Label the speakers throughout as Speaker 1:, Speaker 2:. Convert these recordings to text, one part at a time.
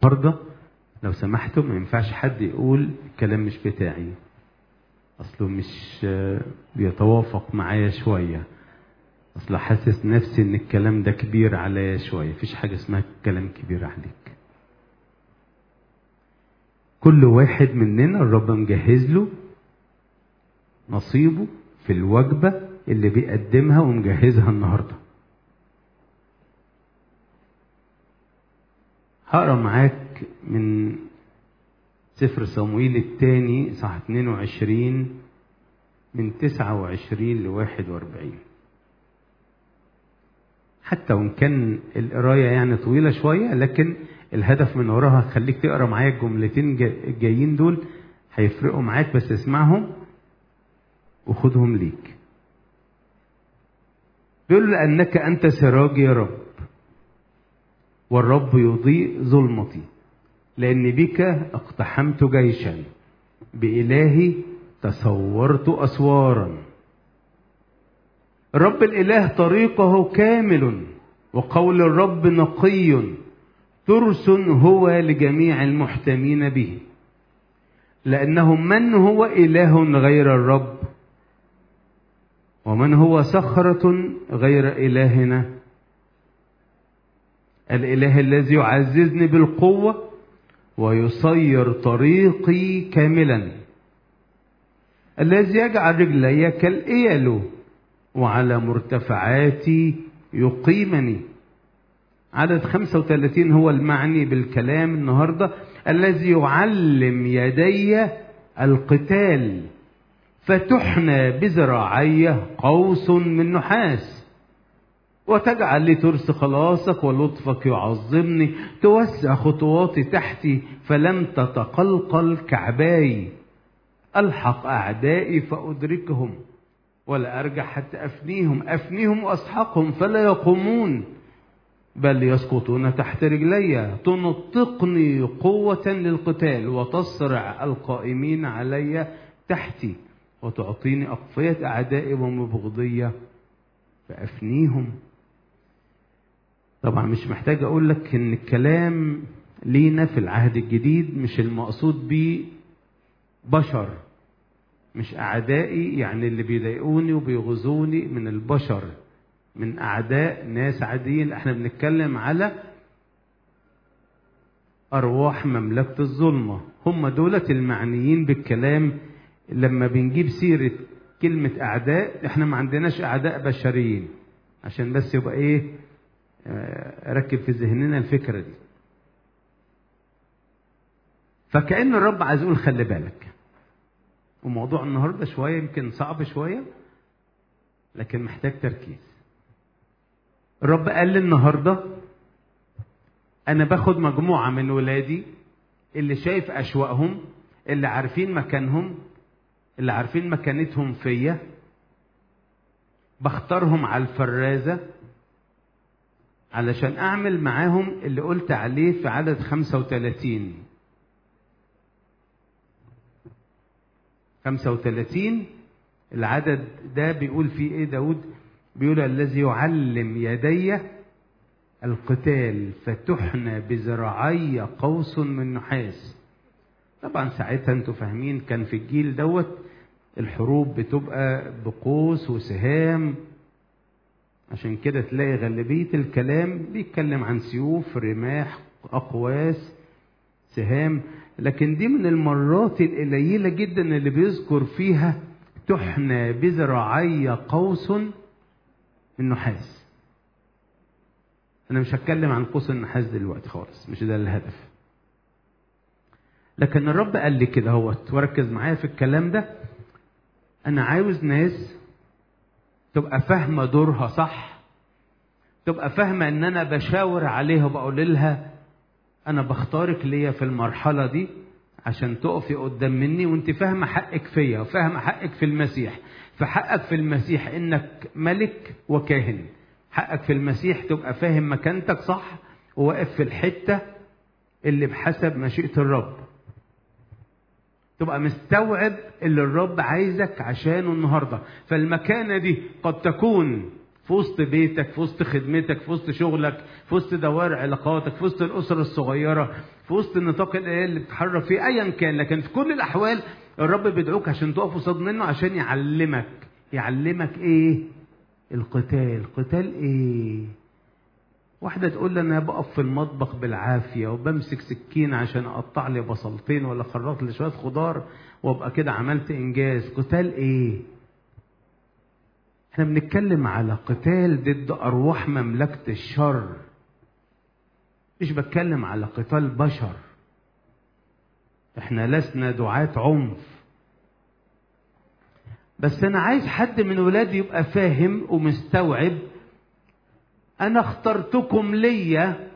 Speaker 1: النهارده لو سمحتوا ما ينفعش حد يقول الكلام مش بتاعي اصله مش آه، بيتوافق معايا شويه اصل حاسس نفسي ان الكلام ده كبير عليا شويه مفيش حاجه اسمها كلام كبير عليك كل واحد مننا الرب مجهز له نصيبه في الوجبه اللي بيقدمها ومجهزها النهارده هقرا معاك من سفر صمويل الثاني صح 22 من 29 ل 41 حتى وان كان القرايه يعني طويله شويه لكن الهدف من وراها خليك تقرا معايا الجملتين جا- الجايين دول هيفرقوا معاك بس اسمعهم وخدهم ليك بيقول لأنك أنت سراجي يا رب والرب يضيء ظلمتي لأن بك اقتحمت جيشا بإلهي تصورت أسوارا رب الإله طريقه كامل وقول الرب نقي ترس هو لجميع المحتمين به لأنه من هو إله غير الرب ومن هو صخرة غير إلهنا الإله الذي يعززني بالقوة ويصير طريقي كاملا الذي يجعل رجلي كالإيل وعلى مرتفعاتي يقيمني عدد 35 هو المعني بالكلام النهاردة الذي يعلم يدي القتال فتحنى بذراعي قوس من نحاس وتجعل لي ترس خلاصك ولطفك يعظمني توسع خطواتي تحتي فلم تتقلقل كعباي الحق اعدائي فادركهم ولا ارجع حتى افنيهم افنيهم واسحقهم فلا يقومون بل يسقطون تحت رجلي تنطقني قوة للقتال وتصرع القائمين علي تحتي وتعطيني أقفية أعدائي ومبغضية فأفنيهم طبعا مش محتاج أقول لك إن الكلام لينا في العهد الجديد مش المقصود بيه بشر مش أعدائي يعني اللي بيضايقوني وبيغزوني من البشر من أعداء ناس عاديين احنا بنتكلم على أرواح مملكة الظلمة هم دولة المعنيين بالكلام لما بنجيب سيرة كلمة أعداء احنا ما عندناش أعداء بشريين عشان بس يبقى إيه آه، ركب في ذهننا الفكرة دي فكأن الرب عايز يقول خلي بالك وموضوع النهارده شوية يمكن صعب شوية لكن محتاج تركيز الرب قال لي النهارده انا باخد مجموعه من ولادي اللي شايف اشواقهم اللي عارفين مكانهم اللي عارفين مكانتهم فيا بختارهم على الفرازه علشان اعمل معاهم اللي قلت عليه في عدد 35 35 العدد ده بيقول فيه ايه داود بيقول الذي يعلم يدي القتال فتحنى بذراعي قوس من نحاس طبعا ساعتها انتوا فاهمين كان في الجيل دوت الحروب بتبقى بقوس وسهام عشان كده تلاقي غالبية الكلام بيتكلم عن سيوف رماح أقواس سهام لكن دي من المرات القليلة جدا اللي بيذكر فيها تحنى بذراعي قوس من نحاس انا مش هتكلم عن قوس النحاس دلوقتي خالص مش ده الهدف لكن الرب قال لي كده اهوت وركز معايا في الكلام ده انا عاوز ناس تبقى فاهمه دورها صح تبقى فاهمه ان انا بشاور عليها وبقول لها انا بختارك ليا في المرحله دي عشان تقفي قدام مني وانت فاهمه حقك فيا وفاهمه حقك في المسيح فحقك في المسيح انك ملك وكاهن حقك في المسيح تبقى فاهم مكانتك صح وواقف في الحته اللي بحسب مشيئه الرب تبقى مستوعب اللي الرب عايزك عشانه النهارده فالمكانه دي قد تكون في وسط بيتك في وسط خدمتك في وسط شغلك في وسط دوائر علاقاتك في وسط الأسرة الصغيرة في وسط النطاق اللي بتتحرك فيه أيا كان لكن في كل الأحوال الرب بيدعوك عشان تقف قصاد منه عشان يعلمك يعلمك إيه القتال قتال إيه واحدة تقول لي أنا بقف في المطبخ بالعافية وبمسك سكين عشان أقطع لي بصلتين ولا خرط لي شوية خضار وأبقى كده عملت إنجاز قتال إيه؟ احنا بنتكلم على قتال ضد أرواح مملكة الشر مش بتكلم على قتال بشر احنا لسنا دعاة عنف بس أنا عايز حد من ولادي يبقى فاهم ومستوعب أنا اخترتكم ليا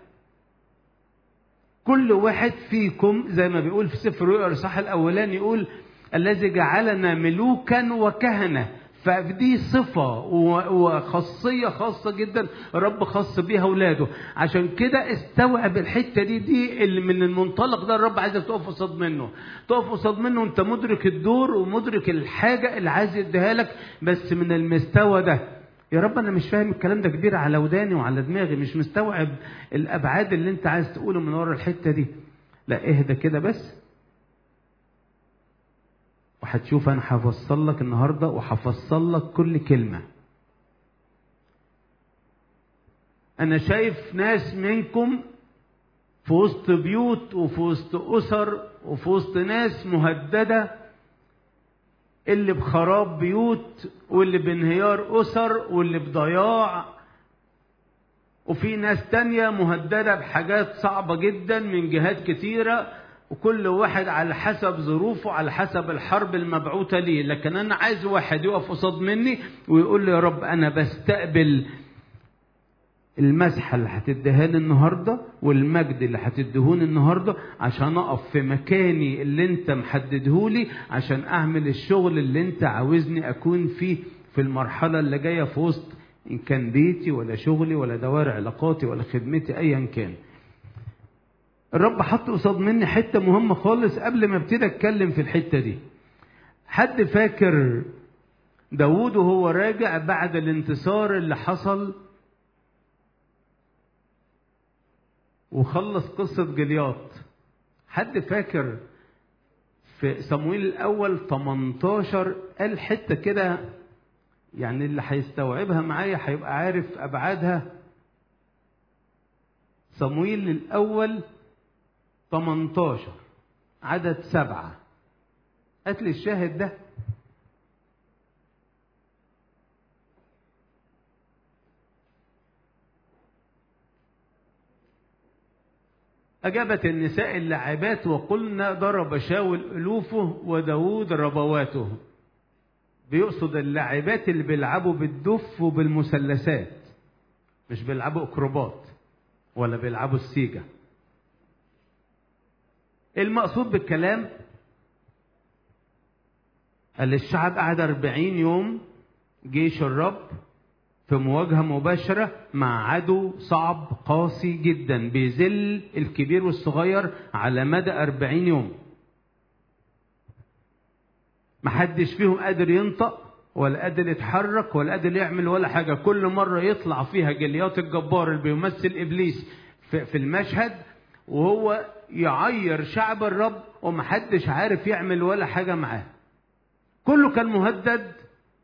Speaker 1: كل واحد فيكم زي ما بيقول في سفر رؤيا الإصحاح الأولاني يقول الذي جعلنا ملوكا وكهنة فدي صفة وخاصية خاصة جدا رب خاص بيها أولاده عشان كده استوعب الحتة دي دي اللي من المنطلق ده الرب عايزك تقف قصاد منه تقف قصاد منه وانت مدرك الدور ومدرك الحاجة اللي عايز يديها لك بس من المستوى ده يا رب انا مش فاهم الكلام ده كبير على وداني وعلى دماغي مش مستوعب الابعاد اللي انت عايز تقوله من ورا الحته دي لا اهدى كده بس وهتشوف انا هفصل لك النهارده وهفصل لك كل كلمه انا شايف ناس منكم في وسط بيوت وفي وسط اسر وفي وسط ناس مهدده اللي بخراب بيوت واللي بانهيار أسر واللي بضياع وفي ناس تانية مهددة بحاجات صعبة جدا من جهات كتيرة وكل واحد على حسب ظروفه على حسب الحرب المبعوثة ليه لكن أنا عايز واحد يقف قصاد مني ويقول لي يا رب أنا بستقبل المسحة اللي هتديها لي النهاردة والمجد اللي هتديهوني النهاردة عشان أقف في مكاني اللي أنت محددهولي عشان أعمل الشغل اللي أنت عاوزني أكون فيه في المرحلة اللي جاية في وسط إن كان بيتي ولا شغلي ولا دوائر علاقاتي ولا خدمتي أيا كان. الرب حط قصاد مني حتة مهمة خالص قبل ما ابتدي أتكلم في الحتة دي. حد فاكر داوود وهو راجع بعد الانتصار اللي حصل وخلص قصة جلياط حد فاكر في صمويل الأول 18 قال حتة كده يعني اللي هيستوعبها معايا هيبقى عارف أبعادها صمويل الأول 18 عدد سبعة هات لي الشاهد ده أجابت النساء اللاعبات وقلنا ضرب شاول ألوفه وداود ربواته بيقصد اللاعبات اللي بيلعبوا بالدف وبالمثلثات مش بيلعبوا أكروبات ولا بيلعبوا السيجا المقصود بالكلام قال الشعب قعد أربعين يوم جيش الرب في مواجهة مباشرة مع عدو صعب قاسي جدا بيذل الكبير والصغير على مدى أربعين يوم محدش فيهم قادر ينطق ولا قادر يتحرك ولا قادر يعمل ولا حاجة كل مرة يطلع فيها جليات الجبار اللي بيمثل إبليس في المشهد وهو يعير شعب الرب ومحدش عارف يعمل ولا حاجة معاه كله كان مهدد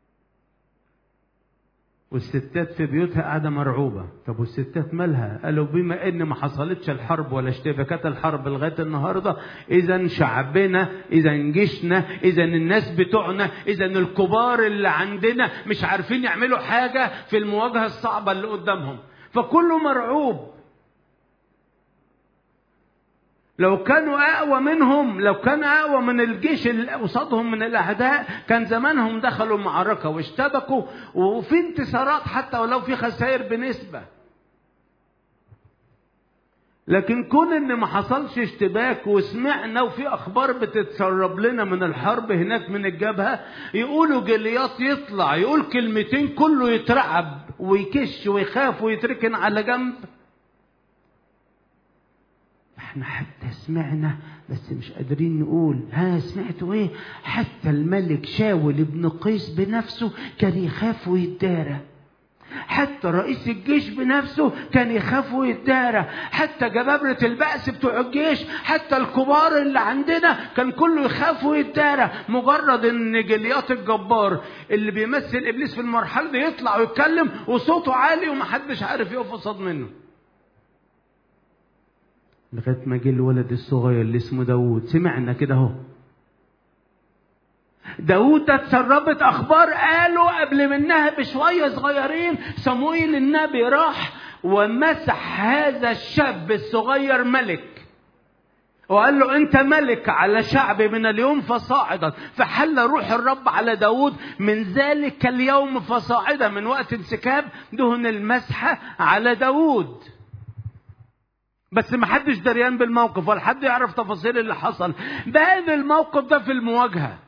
Speaker 1: والستات في بيوتها قاعدة مرعوبة طب والستات مالها قالوا بما ان ما حصلتش الحرب ولا اشتباكات الحرب لغاية النهاردة اذا شعبنا اذا جيشنا اذا الناس بتوعنا اذا الكبار اللي عندنا مش عارفين يعملوا حاجة في المواجهة الصعبة اللي قدامهم فكله مرعوب لو كانوا أقوى منهم لو كان أقوى من الجيش اللي قصادهم من الأعداء كان زمانهم دخلوا معركة واشتبكوا وفي انتصارات حتى ولو في خسائر بنسبة لكن كون ان ما حصلش اشتباك وسمعنا وفي اخبار بتتسرب لنا من الحرب هناك من الجبهه يقولوا جليات يطلع يقول كلمتين كله يترعب ويكش ويخاف ويتركن على جنب احنا حتى سمعنا بس مش قادرين نقول ها سمعتوا ايه حتى الملك شاول ابن قيس بنفسه كان يخاف ويتدارى حتى رئيس الجيش بنفسه كان يخاف ويتدارى حتى جبابرة البأس بتوع الجيش حتى الكبار اللي عندنا كان كله يخاف ويتدارى مجرد ان جليات الجبار اللي بيمثل ابليس في المرحله دي يطلع ويتكلم وصوته عالي ومحدش عارف يقف قصاد منه لغايه ما جه الولد الصغير اللي اسمه داوود سمعنا كده اهو داود ده اتسربت اخبار قالوا قبل منها بشويه صغيرين صمويل النبي راح ومسح هذا الشاب الصغير ملك وقال له انت ملك على شعبي من اليوم فصاعدا فحل روح الرب على داود من ذلك اليوم فصاعدا من وقت انسكاب دهن المسحة على داود بس ما حدش دريان بالموقف ولا حد يعرف تفاصيل اللي حصل بان الموقف ده في المواجهه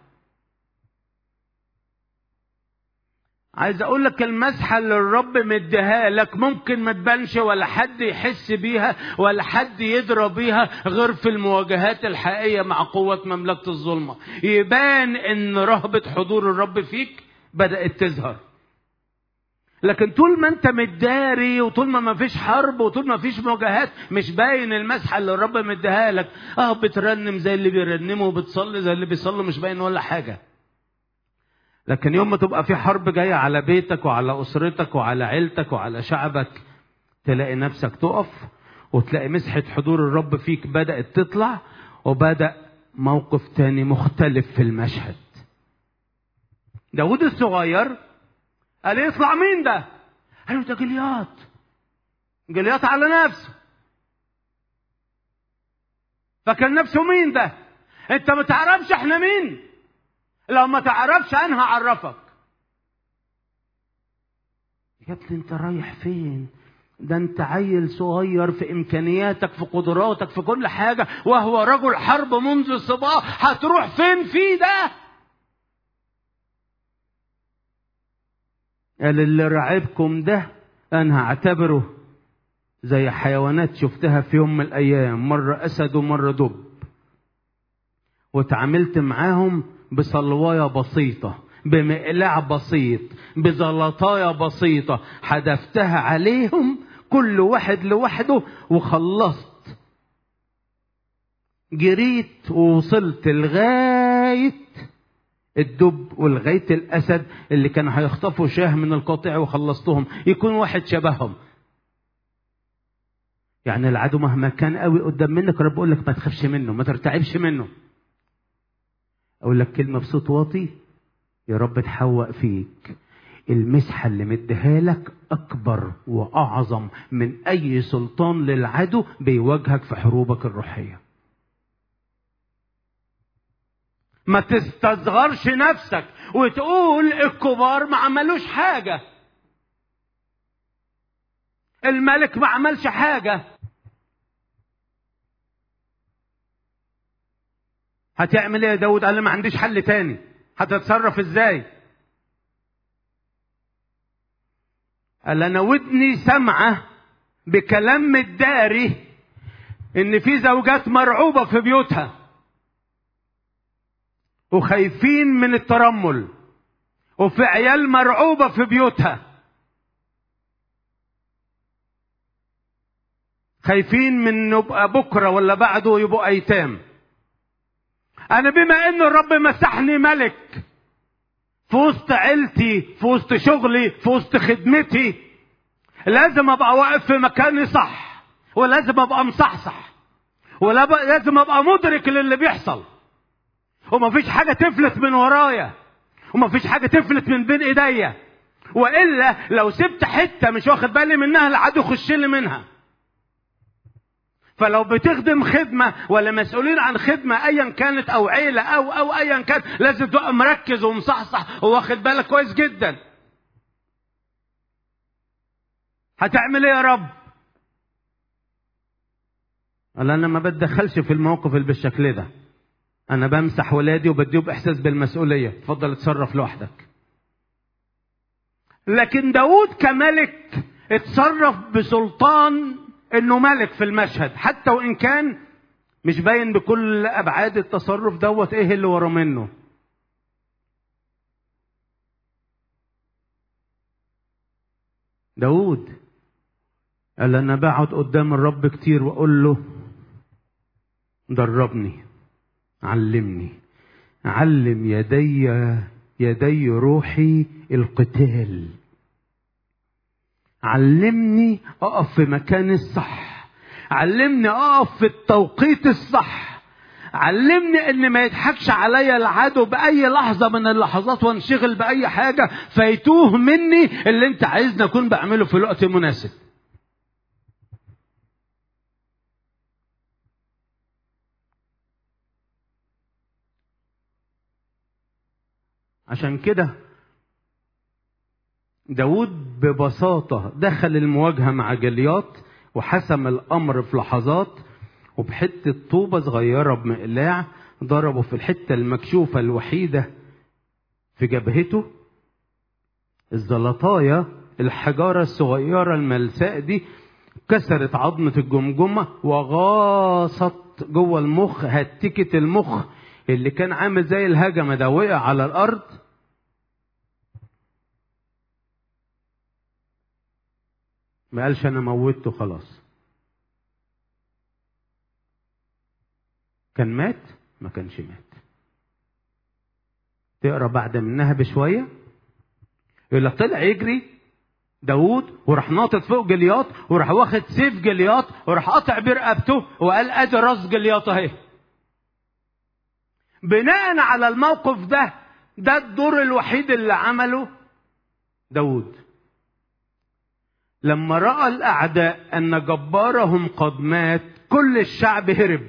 Speaker 1: عايز اقول لك المسحه اللي الرب مديها لك ممكن ما تبانش ولا حد يحس بيها ولا حد يدرى بيها غير في المواجهات الحقيقيه مع قوه مملكه الظلمه يبان ان رهبه حضور الرب فيك بدات تظهر لكن طول ما انت متداري وطول ما ما فيش حرب وطول ما فيش مواجهات مش باين المسحه اللي الرب مديها لك اه بترنم زي اللي بيرنموا وبتصلي زي اللي بيصلي مش باين ولا حاجه لكن يوم ما تبقى في حرب جايه على بيتك وعلى اسرتك وعلى عيلتك وعلى شعبك تلاقي نفسك تقف وتلاقي مسحه حضور الرب فيك بدات تطلع وبدا موقف تاني مختلف في المشهد داود الصغير قال يطلع مين ده قالوا ده جليات جليات على نفسه فكان نفسه مين ده انت ما تعرفش احنا مين لو ما تعرفش انا هعرفك يا ابني انت رايح فين ده انت عيل صغير في امكانياتك في قدراتك في كل حاجه وهو رجل حرب منذ الصباح هتروح فين فيه ده قال اللي رعبكم ده انا هعتبره زي حيوانات شفتها في يوم من الايام مره اسد ومره دب وتعاملت معاهم بصلوايه بسيطه بمقلاع بسيط بزلطايه بسيطه حدفتها عليهم كل واحد لوحده وخلصت جريت ووصلت لغايه الدب ولغايه الاسد اللي كانوا هيخطفوا شاه من القطيع وخلصتهم يكون واحد شبههم يعني العدو مهما كان قوي قدام منك رب يقول لك ما تخافش منه ما ترتعبش منه اقول لك كلمه بصوت واطي يا رب تحوق فيك المسحه اللي مديها لك اكبر واعظم من اي سلطان للعدو بيواجهك في حروبك الروحيه ما تستصغرش نفسك وتقول الكبار ما عملوش حاجة الملك ما عملش حاجة هتعمل ايه يا داود قال ما عنديش حل تاني هتتصرف ازاي قال انا ودني سامعة بكلام الداري ان في زوجات مرعوبة في بيوتها وخايفين من الترمل وفي عيال مرعوبة في بيوتها خايفين من يبقى بكرة ولا بعده يبقوا أيتام أنا بما إن الرب مسحني ملك في وسط عيلتي في وسط شغلي في وسط خدمتي لازم أبقى واقف في مكاني صح ولازم أبقى مصحصح ولازم أبقى مدرك للي بيحصل ومفيش حاجة تفلت من ورايا ومفيش حاجة تفلت من بين ايديا والا لو سبت حتة مش واخد بالي منها العدو يخش لي منها فلو بتخدم خدمة ولا مسؤولين عن خدمة ايا كانت او عيلة او او ايا كان لازم تبقى مركز ومصحصح وواخد بالك كويس جدا هتعمل ايه يا رب قال انا ما بتدخلش في الموقف اللي بالشكل ده انا بمسح ولادي وبديهم باحساس بالمسؤوليه اتفضل اتصرف لوحدك لكن داود كملك اتصرف بسلطان انه ملك في المشهد حتى وان كان مش باين بكل ابعاد التصرف دوت ايه اللي ورا منه داود قال انا بقعد قدام الرب كتير واقول له دربني علمني علم يدي يدي روحي القتال علمني اقف في مكان الصح علمني اقف في التوقيت الصح علمني ان ما يضحكش عليا العدو باي لحظه من اللحظات وانشغل باي حاجه فيتوه مني اللي انت عايزني اكون بعمله في الوقت المناسب عشان كده داود ببساطة دخل المواجهة مع جليات وحسم الأمر في لحظات وبحتة طوبة صغيرة بمقلاع ضربه في الحتة المكشوفة الوحيدة في جبهته الزلطاية الحجارة الصغيرة الملساء دي كسرت عظمة الجمجمة وغاصت جوه المخ هتكت المخ اللي كان عامل زي الهجمة ده وقع على الأرض ما قالش أنا موتته خلاص كان مات ما كانش مات تقرا بعد منها بشويه يقول لك طلع يجري داوود وراح ناطط فوق جلياط وراح واخد سيف جلياط وراح قاطع برقبته وقال ادي راس جلياط اهي بناء على الموقف ده ده الدور الوحيد اللي عمله داود لما راى الاعداء ان جبارهم قد مات كل الشعب هرب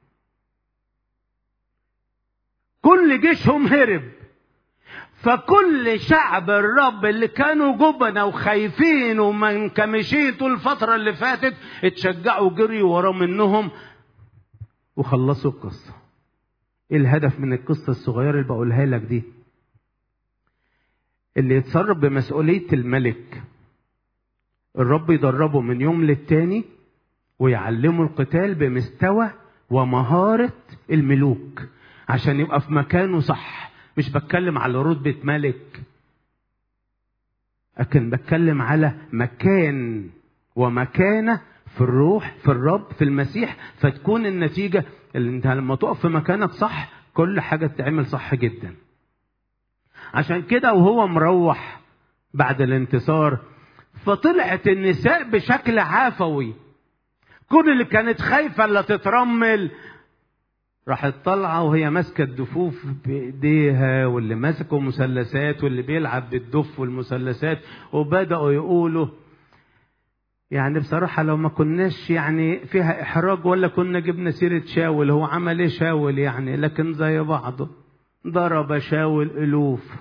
Speaker 1: كل جيشهم هرب فكل شعب الرب اللي كانوا جبنة وخايفين ومنكمشين طول الفترة اللي فاتت اتشجعوا جريوا ورا منهم وخلصوا القصة ايه الهدف من القصة الصغيرة اللي بقولها لك دي اللي يتصرف بمسؤولية الملك الرب يدربه من يوم للتاني ويعلمه القتال بمستوى ومهارة الملوك عشان يبقى في مكانه صح مش بتكلم على رتبة ملك لكن بتكلم على مكان ومكانة في الروح في الرب في المسيح فتكون النتيجة اللي انت لما تقف في مكانك صح كل حاجة تتعمل صح جدا عشان كده وهو مروح بعد الانتصار فطلعت النساء بشكل عفوي كل اللي كانت خايفة اللي تترمل راحت طالعة وهي ماسكة الدفوف بإيديها واللي ماسكوا مثلثات واللي بيلعب بالدف والمثلثات وبدأوا يقولوا يعني بصراحة لو ما كناش يعني فيها إحراج ولا كنا جبنا سيرة شاول هو عمل إيه شاول يعني لكن زي بعضه ضرب شاول ألوف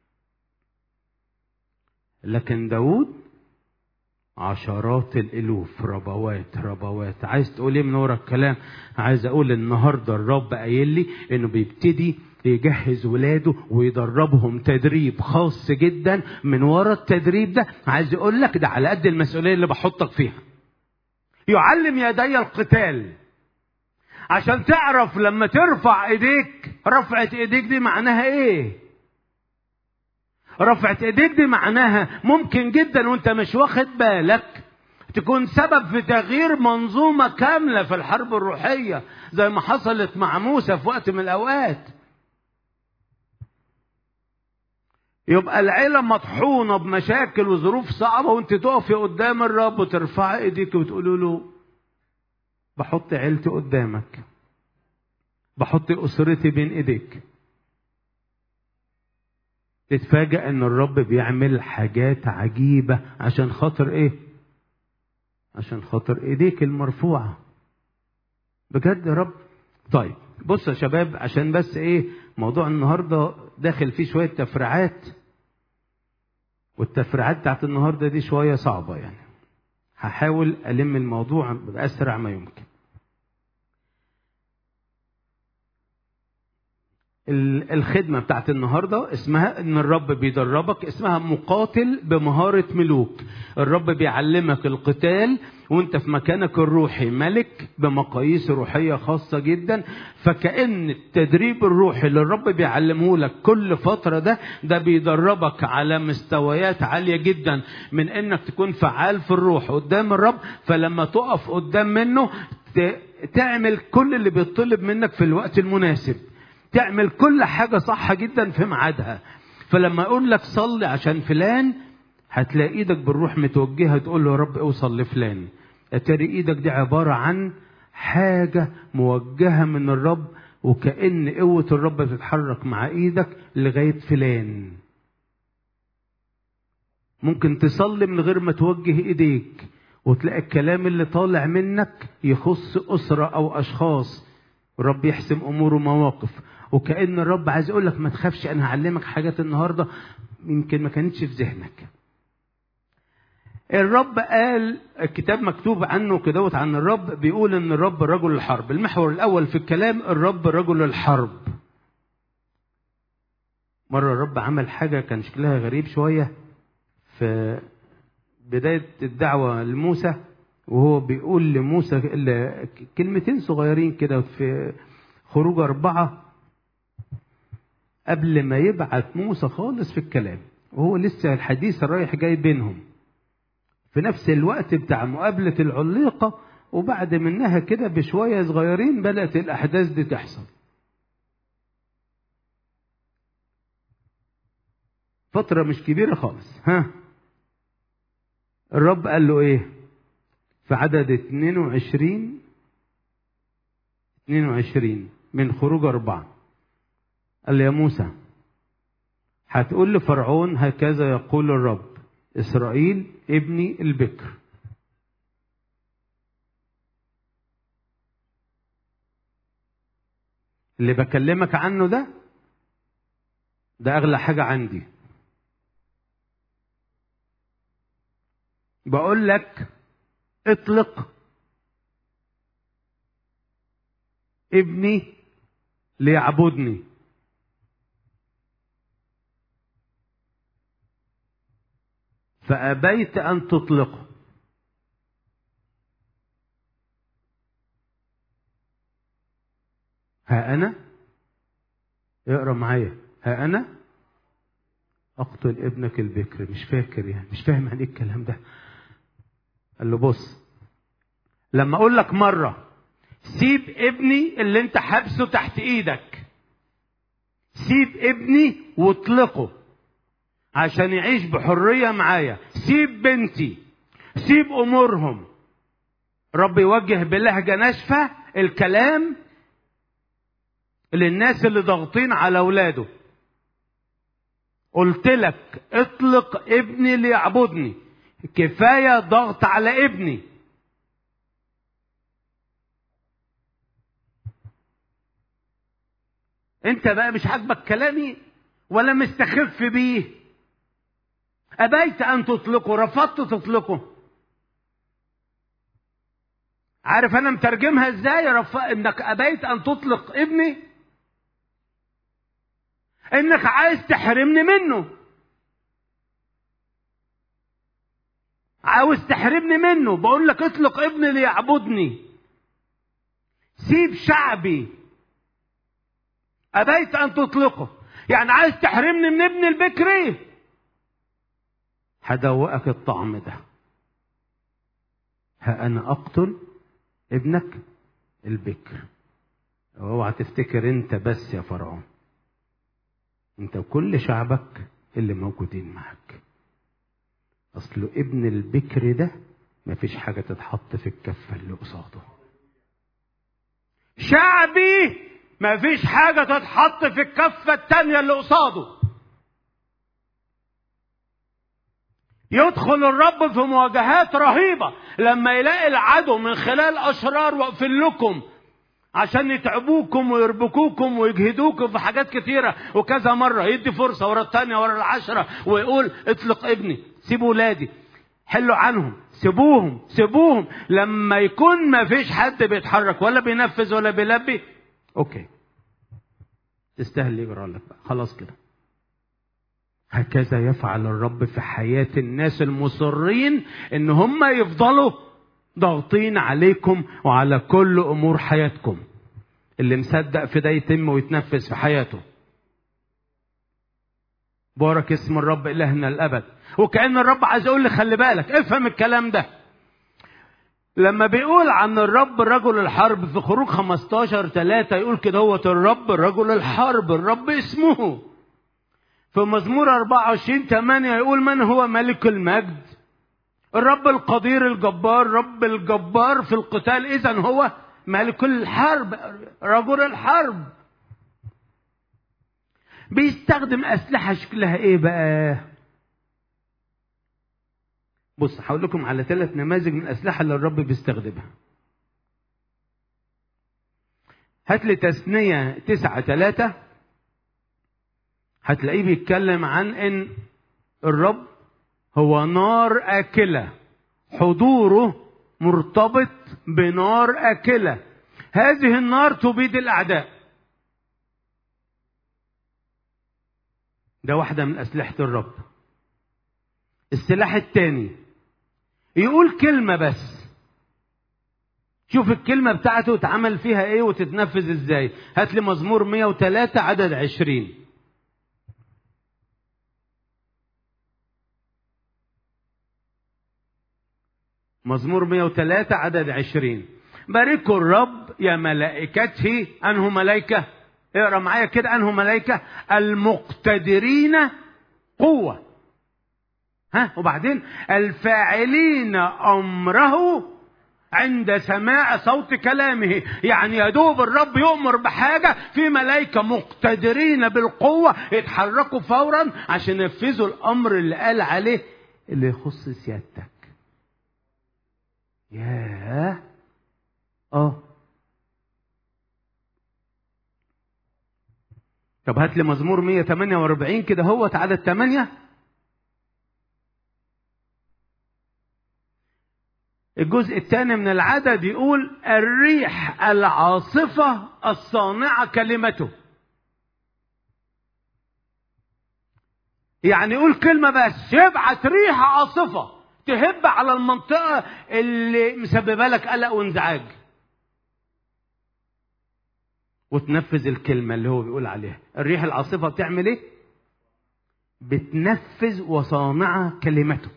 Speaker 1: لكن داود عشرات الالوف ربوات ربوات عايز تقول ايه من ورا الكلام عايز اقول النهارده الرب قايل لي انه بيبتدي يجهز ولاده ويدربهم تدريب خاص جدا من ورا التدريب ده عايز اقول لك ده على قد المسؤوليه اللي بحطك فيها يعلم يدي القتال عشان تعرف لما ترفع ايديك رفعت ايديك دي معناها ايه رفعت ايديك دي معناها ممكن جدا وانت مش واخد بالك تكون سبب في تغيير منظومة كاملة في الحرب الروحية زي ما حصلت مع موسى في وقت من الأوقات يبقى العيلة مطحونة بمشاكل وظروف صعبة وانت تقفي قدام الرب وترفعي ايديك وتقولي له بحط عيلتي قدامك بحط أسرتي بين ايديك تتفاجأ ان الرب بيعمل حاجات عجيبة عشان خاطر ايه عشان خاطر ايديك المرفوعة بجد يا رب طيب بص يا شباب عشان بس ايه موضوع النهاردة داخل فيه شوية تفريعات والتفريعات بتاعت النهاردة دي شوية صعبة يعني هحاول ألم الموضوع بأسرع ما يمكن الخدمة بتاعت النهاردة اسمها ان الرب بيدربك اسمها مقاتل بمهارة ملوك الرب بيعلمك القتال وانت في مكانك الروحي ملك بمقاييس روحية خاصة جدا فكأن التدريب الروحي اللي الرب بيعلمه لك كل فترة ده ده بيدربك على مستويات عالية جدا من انك تكون فعال في الروح قدام الرب فلما تقف قدام منه تعمل كل اللي بيطلب منك في الوقت المناسب تعمل كل حاجة صح جدا في ميعادها فلما يقول لك صلي عشان فلان هتلاقي ايدك بالروح متوجهة تقول له يا رب اوصل لفلان اتاري ايدك دي عبارة عن حاجة موجهة من الرب وكأن قوة الرب بتتحرك مع ايدك لغاية فلان ممكن تصلي من غير ما توجه ايديك وتلاقي الكلام اللي طالع منك يخص أسرة أو أشخاص الرب يحسم أمور ومواقف وكأن الرب عايز يقول لك ما تخافش أنا هعلمك حاجات النهاردة يمكن ما كانتش في ذهنك الرب قال الكتاب مكتوب عنه كدهوت عن الرب بيقول ان الرب رجل الحرب المحور الاول في الكلام الرب رجل الحرب مرة الرب عمل حاجة كان شكلها غريب شوية في بداية الدعوة لموسى وهو بيقول لموسى كلمتين صغيرين كده في خروج أربعة قبل ما يبعت موسى خالص في الكلام وهو لسه الحديث رايح جاي بينهم في نفس الوقت بتاع مقابلة العليقة وبعد منها كده بشوية صغيرين بدأت الأحداث دي تحصل فترة مش كبيرة خالص ها الرب قال له ايه في عدد 22 22 من خروج أربعة قال له يا موسى هتقول لفرعون هكذا يقول الرب إسرائيل ابني البكر اللي بكلمك عنه ده ده أغلى حاجة عندي بقول لك اطلق ابني ليعبدني فأبيت أن تطلقه ها أنا اقرا معايا ها أنا أقتل ابنك البكر مش فاكر يعني مش فاهم يعني إيه الكلام ده قال له بص لما أقول لك مرة سيب ابني اللي أنت حابسه تحت إيدك سيب ابني واطلقه عشان يعيش بحرية معايا سيب بنتي سيب أمورهم رب يوجه بلهجة ناشفة الكلام للناس اللي ضاغطين على أولاده قلت لك اطلق ابني ليعبدني كفاية ضغط على ابني انت بقى مش عاجبك كلامي ولا مستخف بيه أبيت أن تطلقه رفضت تطلقه عارف أنا مترجمها إزاي رف... إنك أبيت أن تطلق ابني إنك عايز تحرمني منه عاوز تحرمني منه بقول لك اطلق ابني ليعبدني سيب شعبي أبيت أن تطلقه يعني عايز تحرمني من ابن البكري هدوقك الطعم ده ها أنا أقتل ابنك البكر اوعى تفتكر انت بس يا فرعون انت وكل شعبك اللي موجودين معك اصل ابن البكر ده مفيش حاجة تتحط في الكفة اللي قصاده شعبي مفيش حاجة تتحط في الكفة التانية اللي قصاده يدخل الرب في مواجهات رهيبة لما يلاقي العدو من خلال أشرار واقفين لكم عشان يتعبوكم ويربكوكم ويجهدوكم في حاجات كتيرة وكذا مرة يدي فرصة ورا الثانية ورا العشرة ويقول اطلق ابني سيبوا ولادي حلوا عنهم سيبوهم سيبوهم لما يكون ما فيش حد بيتحرك ولا بينفذ ولا بيلبي اوكي تستاهل يجرى لك بقى خلاص كده هكذا يفعل الرب في حياة الناس المصرين ان هم يفضلوا ضاغطين عليكم وعلى كل امور حياتكم اللي مصدق في ده يتم ويتنفذ في حياته بارك اسم الرب الهنا الابد وكان الرب عايز يقول لي خلي بالك افهم الكلام ده لما بيقول عن الرب رجل الحرب في خروج 15 3 يقول كده هو الرب رجل الحرب الرب اسمه في مزمور 24 8 يقول من هو ملك المجد الرب القدير الجبار رب الجبار في القتال اذا هو ملك الحرب رجل الحرب بيستخدم اسلحه شكلها ايه بقى بص هقول لكم على ثلاث نماذج من الاسلحه اللي الرب بيستخدمها هات لي تثنيه تسعة ثلاثة هتلاقيه بيتكلم عن ان الرب هو نار آكلة حضوره مرتبط بنار آكلة هذه النار تبيد الأعداء ده واحدة من أسلحة الرب السلاح الثاني يقول كلمة بس شوف الكلمة بتاعته اتعمل فيها ايه وتتنفذ ازاي هات لي مزمور 103 عدد 20 مزمور 103 عدد 20 باركوا الرب يا ملائكته انه ملائكه اقرا معايا كده انه ملائكه المقتدرين قوه ها وبعدين الفاعلين امره عند سماع صوت كلامه يعني يا دوب الرب يؤمر بحاجة في ملائكة مقتدرين بالقوة يتحركوا فورا عشان ينفذوا الأمر اللي قال عليه اللي يخص سيادتك ياه اه طب هات لي مزمور 148 كده هو عدد 8 الجزء الثاني من العدد يقول الريح العاصفة الصانعة كلمته يعني يقول كلمة بس يبعت ريح عاصفة تهب على المنطقة اللي مسببة لك قلق وانزعاج وتنفذ الكلمة اللي هو بيقول عليها الريح العاصفة بتعمل ايه بتنفذ وصانعة كلمته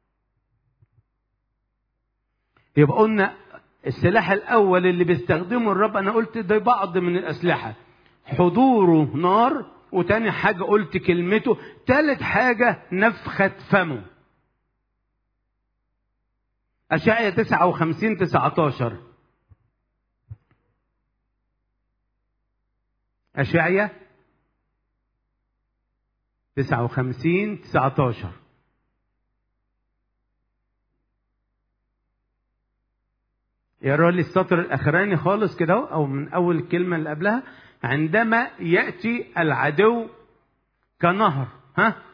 Speaker 1: يبقى قلنا السلاح الاول اللي بيستخدمه الرب انا قلت ده بعض من الاسلحه حضوره نار وتاني حاجه قلت كلمته تالت حاجه نفخه فمه أشعية 59 19 أشعية 59 19 يقرا لي السطر الاخراني خالص كده او من اول الكلمه اللي قبلها عندما ياتي العدو كنهر ها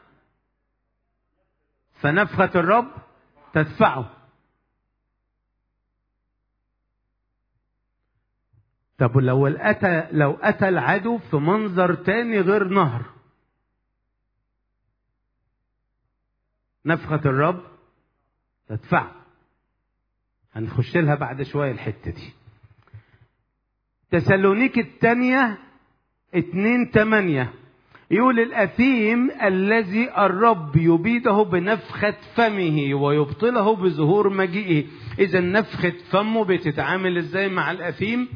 Speaker 1: فنفخه الرب تدفعه طب لو اتى لو اتى العدو في منظر تاني غير نهر نفخه الرب تدفعه هنخش لها بعد شوية الحتة دي تسالونيك الثانية اتنين تمانية يقول الأثيم الذي الرب يبيده بنفخة فمه ويبطله بظهور مجيئه إذا نفخة فمه بتتعامل إزاي مع الأثيم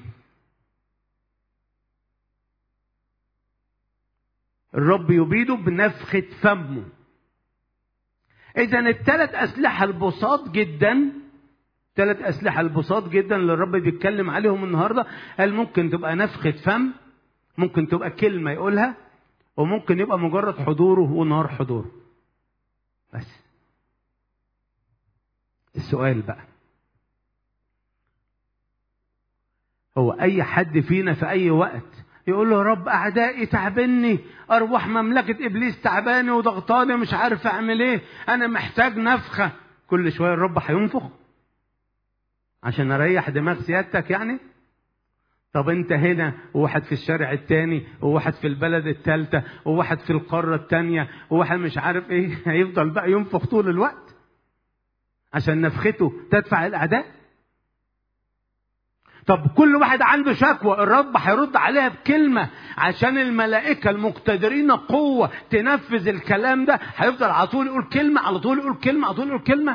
Speaker 1: الرب يبيده بنفخة فمه إذا الثلاث أسلحة البساط جدا ثلاث أسلحة البساط جدا اللي الرب بيتكلم عليهم النهاردة قال ممكن تبقى نفخة فم ممكن تبقى كلمة يقولها وممكن يبقى مجرد حضوره ونار حضوره بس السؤال بقى هو أي حد فينا في أي وقت يقول له رب أعدائي تعبني أرواح مملكة إبليس تعباني وضغطاني مش عارف أعمل إيه أنا محتاج نفخة كل شوية الرب هينفخ عشان اريح دماغ سيادتك يعني طب انت هنا وواحد في الشارع التاني وواحد في البلد التالتة وواحد في القارة التانية وواحد مش عارف ايه هيفضل بقى ينفخ طول الوقت عشان نفخته تدفع الاعداء طب كل واحد عنده شكوى الرب هيرد عليها بكلمة عشان الملائكة المقتدرين قوة تنفذ الكلام ده هيفضل على طول يقول كلمة على طول يقول كلمة على طول يقول كلمة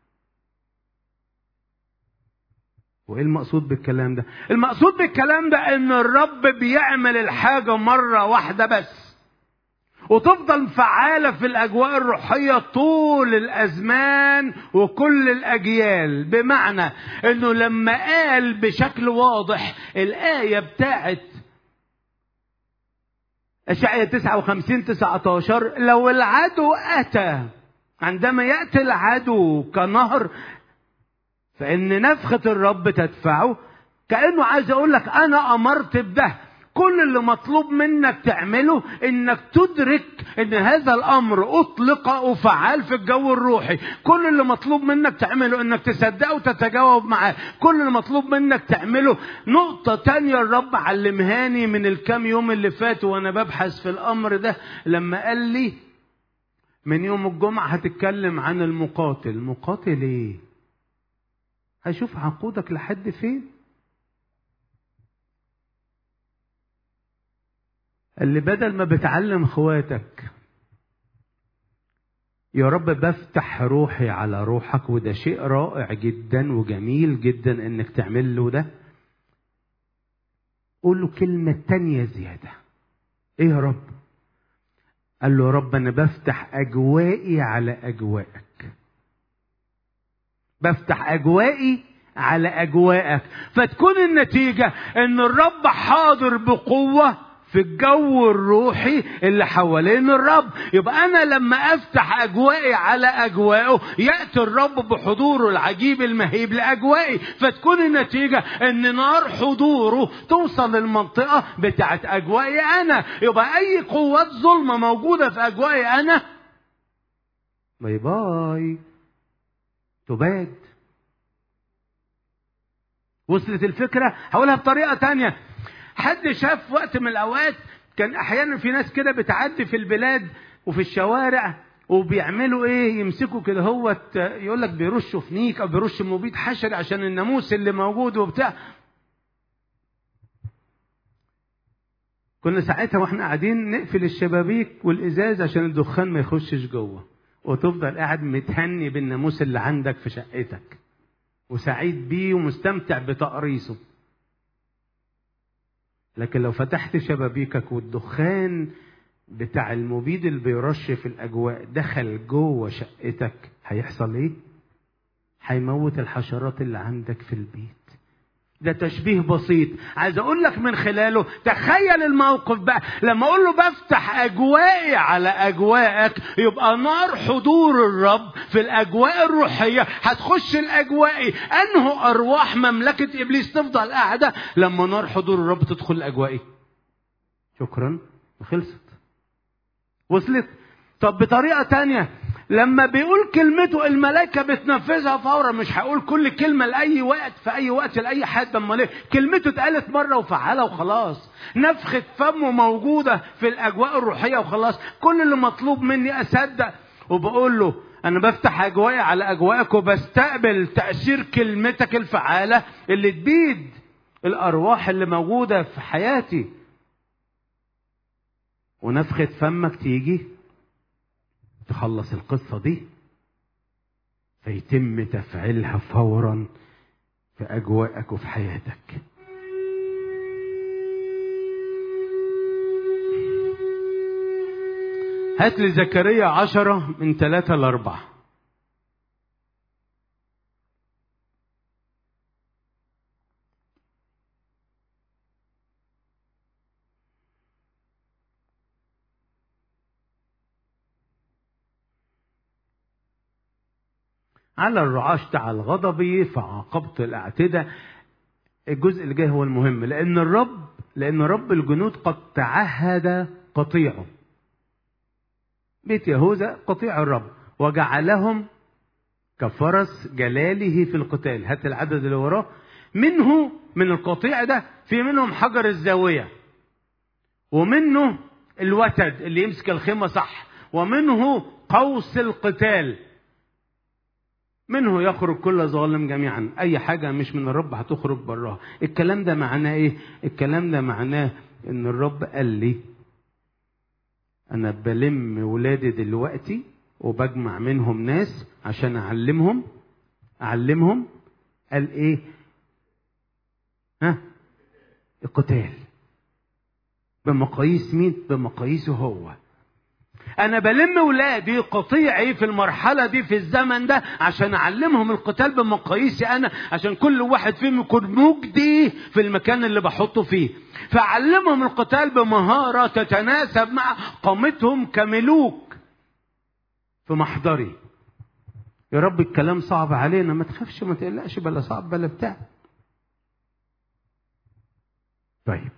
Speaker 1: وايه المقصود بالكلام ده المقصود بالكلام ده ان الرب بيعمل الحاجة مرة واحدة بس وتفضل فعالة في الأجواء الروحية طول الأزمان وكل الأجيال بمعنى أنه لما قال بشكل واضح الآية بتاعت أشعية 59 19 لو العدو أتى عندما يأتي العدو كنهر فإن نفخة الرب تدفعه كأنه عايز يقول لك أنا أمرت بده كل اللي مطلوب منك تعمله انك تدرك ان هذا الامر اطلق وفعال في الجو الروحي كل اللي مطلوب منك تعمله انك تصدقه وتتجاوب معاه كل اللي مطلوب منك تعمله نقطة تانية الرب علمهاني من الكام يوم اللي فاتوا وانا ببحث في الامر ده لما قال لي من يوم الجمعة هتتكلم عن المقاتل مقاتل ايه هشوف عقودك لحد فين اللي بدل ما بتعلم اخواتك يا رب بفتح روحي على روحك وده شيء رائع جدا وجميل جدا انك تعمل له ده قول له كلمة تانية زيادة ايه يا رب قال له يا رب انا بفتح اجوائي على اجوائك بفتح اجوائي على اجوائك فتكون النتيجة ان الرب حاضر بقوة في الجو الروحي اللي حوالين الرب يبقى انا لما افتح اجوائي على اجوائه ياتي الرب بحضوره العجيب المهيب لاجوائي فتكون النتيجه ان نار حضوره توصل للمنطقه بتاعت اجوائي انا يبقى اي قوات ظلمه موجوده في اجوائي انا باي باي تباد وصلت الفكره هقولها بطريقه تانية حد شاف وقت من الاوقات كان احيانا في ناس كده بتعدي في البلاد وفي الشوارع وبيعملوا ايه يمسكوا كده هو يقول لك بيرشوا فنيك او بيرشوا مبيد حشري عشان الناموس اللي موجود وبتاع كنا ساعتها واحنا قاعدين نقفل الشبابيك والازاز عشان الدخان ما يخشش جوه وتفضل قاعد متهني بالناموس اللي عندك في شقتك وسعيد بيه ومستمتع بتقريصه لكن لو فتحت شبابيكك والدخان بتاع المبيد اللي بيرش في الاجواء دخل جوه شقتك هيحصل ايه هيموت الحشرات اللي عندك في البيت ده تشبيه بسيط عايز اقول لك من خلاله تخيل الموقف بقى لما اقول له بفتح اجوائي على اجوائك يبقى نار حضور الرب في الاجواء الروحيه هتخش الاجواء انه ارواح مملكه ابليس تفضل قاعده لما نار حضور الرب تدخل الاجواء شكرا خلصت وصلت طب بطريقه تانية لما بيقول كلمته الملائكة بتنفذها فورا مش هقول كل كلمة لأي وقت في أي وقت لأي حد أما ليه كلمته اتقالت مرة وفعلها وخلاص نفخة فمه موجودة في الأجواء الروحية وخلاص كل اللي مطلوب مني أصدق وبقول له أنا بفتح أجوائي على أجوائك وبستقبل تأثير كلمتك الفعالة اللي تبيد الأرواح اللي موجودة في حياتي ونفخة فمك تيجي تخلص القصة دي فيتم تفعيلها فورا في أجواءك وفي حياتك هات لي زكريا عشرة من ثلاثة لأربعة على الرعاش تعال غضبي فعاقبت الاعتداء الجزء اللي جاي هو المهم لان الرب لان رب الجنود قد تعهد قطيعه بيت يهوذا قطيع الرب وجعلهم كفرس جلاله في القتال هات العدد اللي وراه منه من القطيع ده في منهم حجر الزاوية ومنه الوتد اللي يمسك الخيمة صح ومنه قوس القتال منه يخرج كل ظالم جميعا اي حاجة مش من الرب هتخرج براها الكلام ده معناه ايه الكلام ده معناه ان الرب قال لي انا بلم ولادي دلوقتي وبجمع منهم ناس عشان اعلمهم اعلمهم قال ايه ها القتال بمقاييس مين بمقاييسه هو انا بلم ولادي قطيعي في المرحله دي في الزمن ده عشان اعلمهم القتال بمقاييسي انا عشان كل واحد فيهم يكون مجدي في المكان اللي بحطه فيه فاعلمهم القتال بمهاره تتناسب مع قامتهم كملوك في محضري يا رب الكلام صعب علينا ما تخافش ما تقلقش بلا صعب بلا بتاع طيب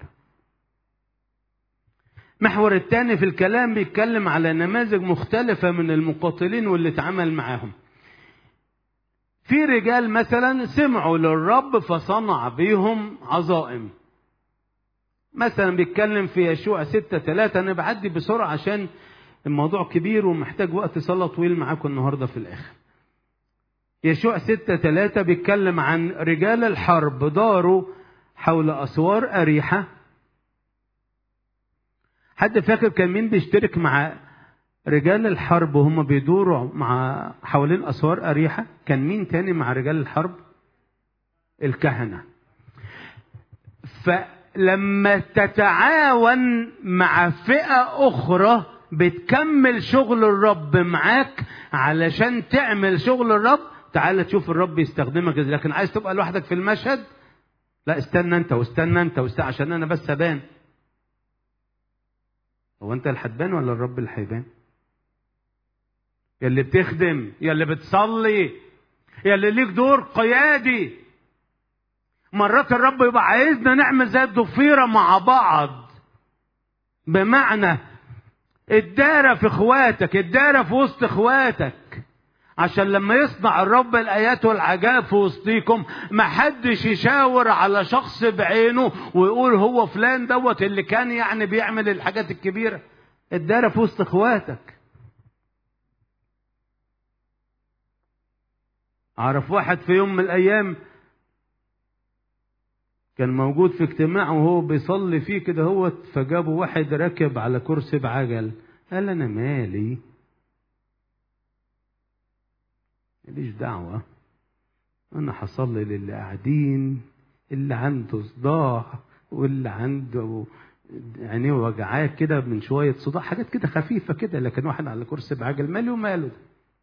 Speaker 1: محور الثاني في الكلام بيتكلم على نماذج مختلفة من المقاتلين واللي اتعامل معاهم في رجال مثلا سمعوا للرب فصنع بيهم عظائم مثلا بيتكلم في يشوع ستة ثلاثة أنا بعدي بسرعة عشان الموضوع كبير ومحتاج وقت صلاة طويل معاكم النهاردة في الآخر يشوع ستة ثلاثة بيتكلم عن رجال الحرب داروا حول أسوار أريحة حد فاكر كان مين بيشترك مع رجال الحرب وهم بيدوروا مع حوالين اسوار اريحه كان مين تاني مع رجال الحرب الكهنه فلما تتعاون مع فئه اخرى بتكمل شغل الرب معاك علشان تعمل شغل الرب تعال تشوف الرب يستخدمك ازاي لكن عايز تبقى لوحدك في المشهد لا استنى انت واستنى انت واستنى عشان انا بس ابان هو انت اللي هتبان ولا الرب اللي هيبان؟ يا اللي بتخدم يا اللي بتصلي يا اللي ليك دور قيادي مرات الرب يبقى عايزنا نعمل زي الضفيره مع بعض بمعنى الدارة في اخواتك الدارة في وسط اخواتك عشان لما يصنع الرب الايات والعجائب في وسطيكم ما حدش يشاور على شخص بعينه ويقول هو فلان دوت اللي كان يعني بيعمل الحاجات الكبيره الدارة في وسط اخواتك اعرف واحد في يوم من الايام كان موجود في اجتماع وهو بيصلي فيه كده هو فجابوا واحد راكب على كرسي بعجل قال انا مالي ماليش دعوة أنا هصلي للي قاعدين اللي عنده صداع واللي عنده عينيه وجعاه كده من شوية صداع حاجات كده خفيفة كده لكن واحد على كرسي بعجل ماله وماله ده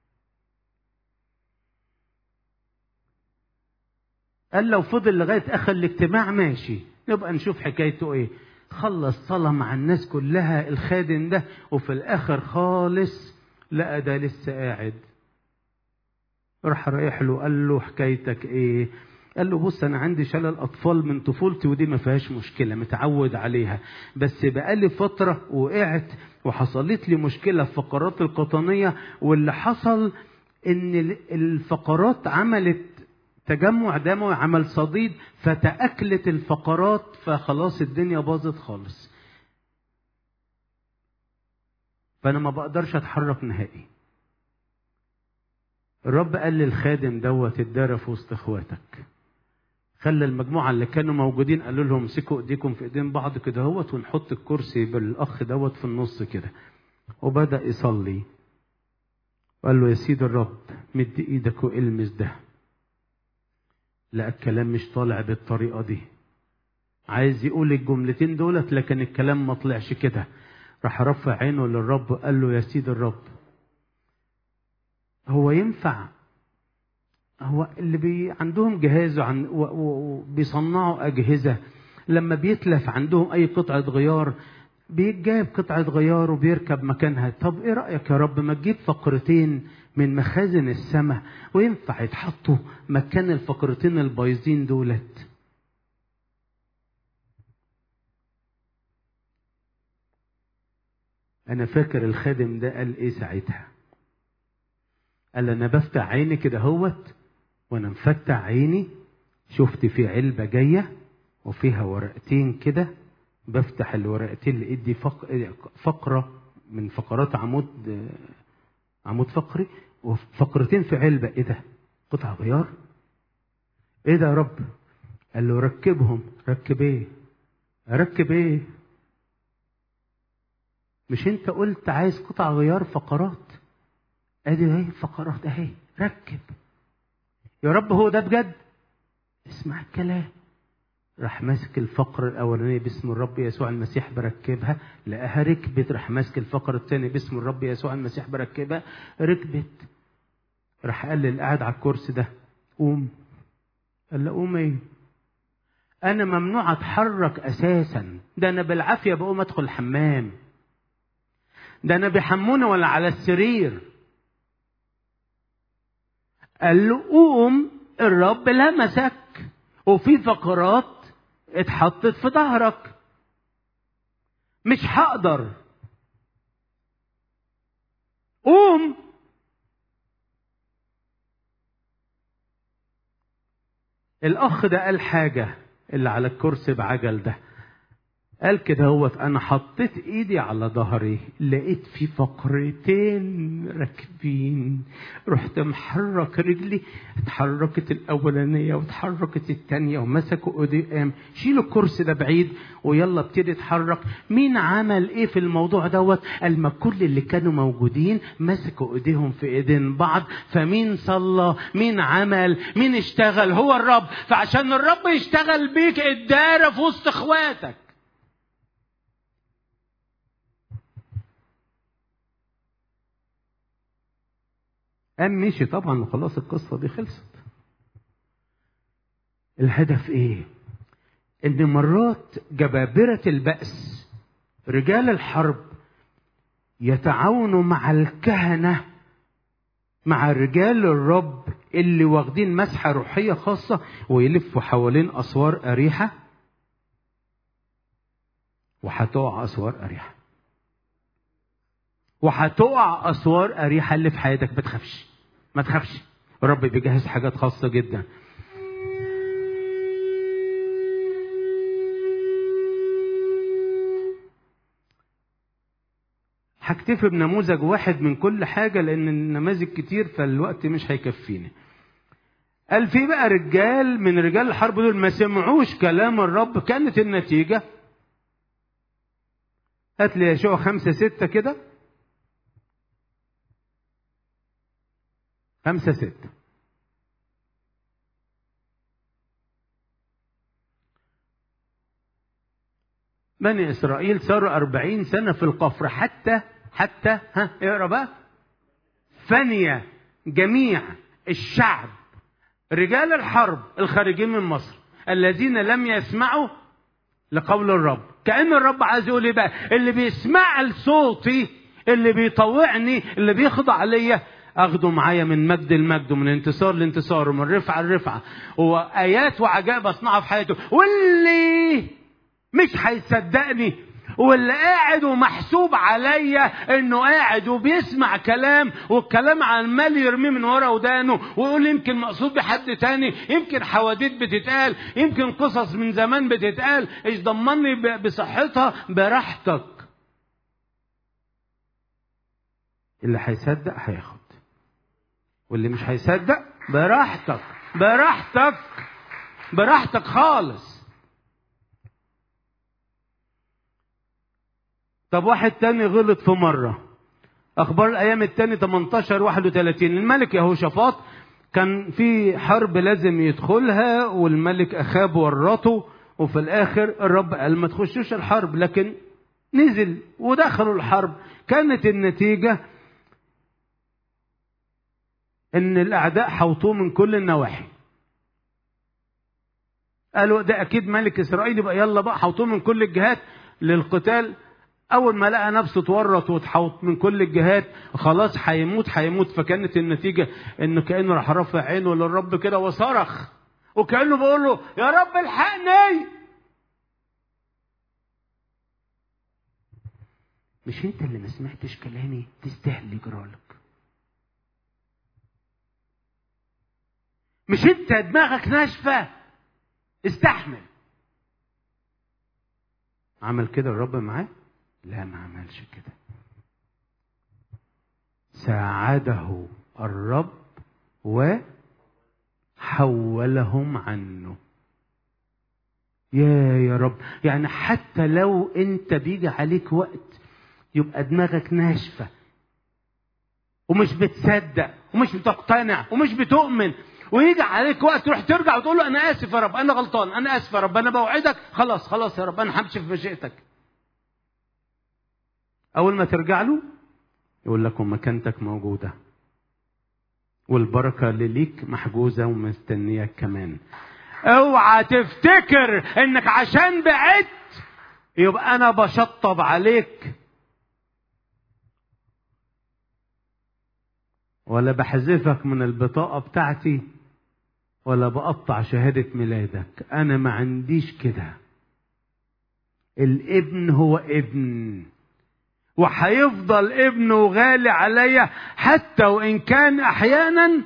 Speaker 1: قال لو فضل لغاية آخر الاجتماع ماشي نبقى نشوف حكايته إيه خلص صلاة مع الناس كلها الخادم ده وفي الآخر خالص لقى ده لسه قاعد راح رايح له قال له حكايتك ايه قال له بص انا عندي شلل اطفال من طفولتي ودي ما فيهاش مشكله متعود عليها بس بقالي فتره وقعت وحصلت لي مشكله في فقرات القطنيه واللي حصل ان الفقرات عملت تجمع دموي عمل صديد فتأكلت الفقرات فخلاص الدنيا باظت خالص فانا ما بقدرش اتحرك نهائي الرب قال للخادم دوت اتدارى في وسط اخواتك خلى المجموعه اللي كانوا موجودين قالوا لهم امسكوا ايديكم في ايدين بعض كده هوت ونحط الكرسي بالاخ دوت في النص كده وبدا يصلي وقال له يا سيد الرب مد ايدك والمس ده لا الكلام مش طالع بالطريقه دي عايز يقول الجملتين دولت لكن الكلام ما طلعش كده راح رفع عينه للرب قال له يا سيد الرب هو ينفع هو اللي بي عندهم جهاز وعن وبيصنعوا أجهزة لما بيتلف عندهم أي قطعة غيار بيجاب قطعة غيار وبيركب مكانها طب إيه رأيك يا رب ما تجيب فقرتين من مخازن السماء وينفع يتحطوا مكان الفقرتين البايظين دولت أنا فاكر الخادم ده قال إيه ساعتها قال انا بفتح عيني كده هوت وانا مفتح عيني شفت في علبة جاية وفيها ورقتين كده بفتح الورقتين لقيت دي فق... فقرة من فقرات عمود عمود فقري وفقرتين في علبة ايه ده؟ قطع غيار؟ ايه ده يا رب؟ قال له ركبهم ركب ايه؟ اركب ايه؟ مش انت قلت عايز قطع غيار فقرات ادي اهي فقرات اهي ركب يا رب هو ده بجد اسمع الكلام راح ماسك الفقرة الأولانية باسم الرب يسوع المسيح بركبها لقاها ركبت راح ماسك الفقرة الثانية باسم الرب يسوع المسيح بركبها ركبت راح قال للي قاعد على الكرسي ده قوم قال له قوم ايه انا ممنوع اتحرك اساسا ده انا بالعافيه بقوم ادخل الحمام ده انا بيحموني ولا على السرير قال له قوم الرب لمسك وفي فقرات اتحطت في ظهرك مش هقدر قوم الاخ ده قال حاجه اللي على الكرسي بعجل ده قال كده هوت انا حطيت ايدي على ظهري لقيت في فقرتين راكبين رحت محرك رجلي اتحركت الاولانيه واتحركت الثانيه ومسكوا ايدي قام شيلوا الكرسي ده بعيد ويلا ابتدي اتحرك مين عمل ايه في الموضوع دوت قال ما كل اللي كانوا موجودين مسكوا ايديهم في ايدين بعض فمين صلى مين عمل مين اشتغل هو الرب فعشان الرب يشتغل بيك اداره في وسط اخواتك قام مشي طبعا وخلاص القصة دي خلصت الهدف ايه ان مرات جبابرة البأس رجال الحرب يتعاونوا مع الكهنة مع رجال الرب اللي واخدين مسحة روحية خاصة ويلفوا حوالين أسوار أريحة وهتقع أسوار أريحة وهتقع اسوار اريحه اللي في حياتك ما تخافش ما تخافش الرب بيجهز حاجات خاصه جدا هكتفي بنموذج واحد من كل حاجه لان النماذج كتير فالوقت مش هيكفيني قال في بقى رجال من رجال الحرب دول ما سمعوش كلام الرب كانت النتيجه هات لي يشوع خمسة ستة كده خمسة ستة بني إسرائيل صاروا أربعين سنة في القفر حتى حتى ها اقرا بقى فني جميع الشعب رجال الحرب الخارجين من مصر الذين لم يسمعوا لقول الرب كأن الرب عايز يقول ايه بقى اللي بيسمع لصوتي اللي بيطوعني اللي بيخضع ليا اخده معايا من مجد لمجد ومن انتصار لانتصار ومن رفعه لرفعه وايات وعجائب اصنعها في حياته واللي مش هيصدقني واللي قاعد ومحسوب عليا انه قاعد وبيسمع كلام والكلام عمال يرميه من ورا ودانه ويقول يمكن مقصود بحد تاني يمكن حواديت بتتقال يمكن قصص من زمان بتتقال ايش ضمني بصحتها براحتك اللي هيصدق هياخد واللي مش هيصدق براحتك براحتك براحتك خالص طب واحد تاني غلط في مرة أخبار الأيام التاني 18 31 الملك يهوشافاط كان في حرب لازم يدخلها والملك أخاب ورطه وفي الآخر الرب قال ما تخشوش الحرب لكن نزل ودخلوا الحرب كانت النتيجة ان الاعداء حوطوه من كل النواحي قالوا ده اكيد ملك اسرائيل يبقى يلا بقى حوطوه من كل الجهات للقتال اول ما لقى نفسه اتورط واتحوط من كل الجهات خلاص هيموت هيموت فكانت النتيجه انه كانه راح رافع عينه للرب كده وصرخ وكانه بيقول له يا رب الحقني مش انت اللي ما سمعتش كلامي تستاهل يجرالك مش انت دماغك ناشفه استحمل عمل كده الرب معاه لا ما عملش كده ساعده الرب وحولهم عنه يا يا رب يعني حتى لو انت بيجي عليك وقت يبقى دماغك ناشفه ومش بتصدق ومش بتقتنع ومش بتؤمن ويجي عليك وقت تروح ترجع وتقول له انا اسف يا رب انا غلطان انا اسف يا رب انا بوعدك خلاص خلاص يا رب انا همشي في مشيئتك اول ما ترجع له يقول لك مكانتك موجوده والبركه اللي ليك محجوزه ومستنياك كمان اوعى تفتكر انك عشان بعدت يبقى انا بشطب عليك ولا بحذفك من البطاقة بتاعتي ولا بقطع شهادة ميلادك أنا ما عنديش كده الابن هو ابن وهيفضل ابنه غالي عليا حتى وإن كان أحيانا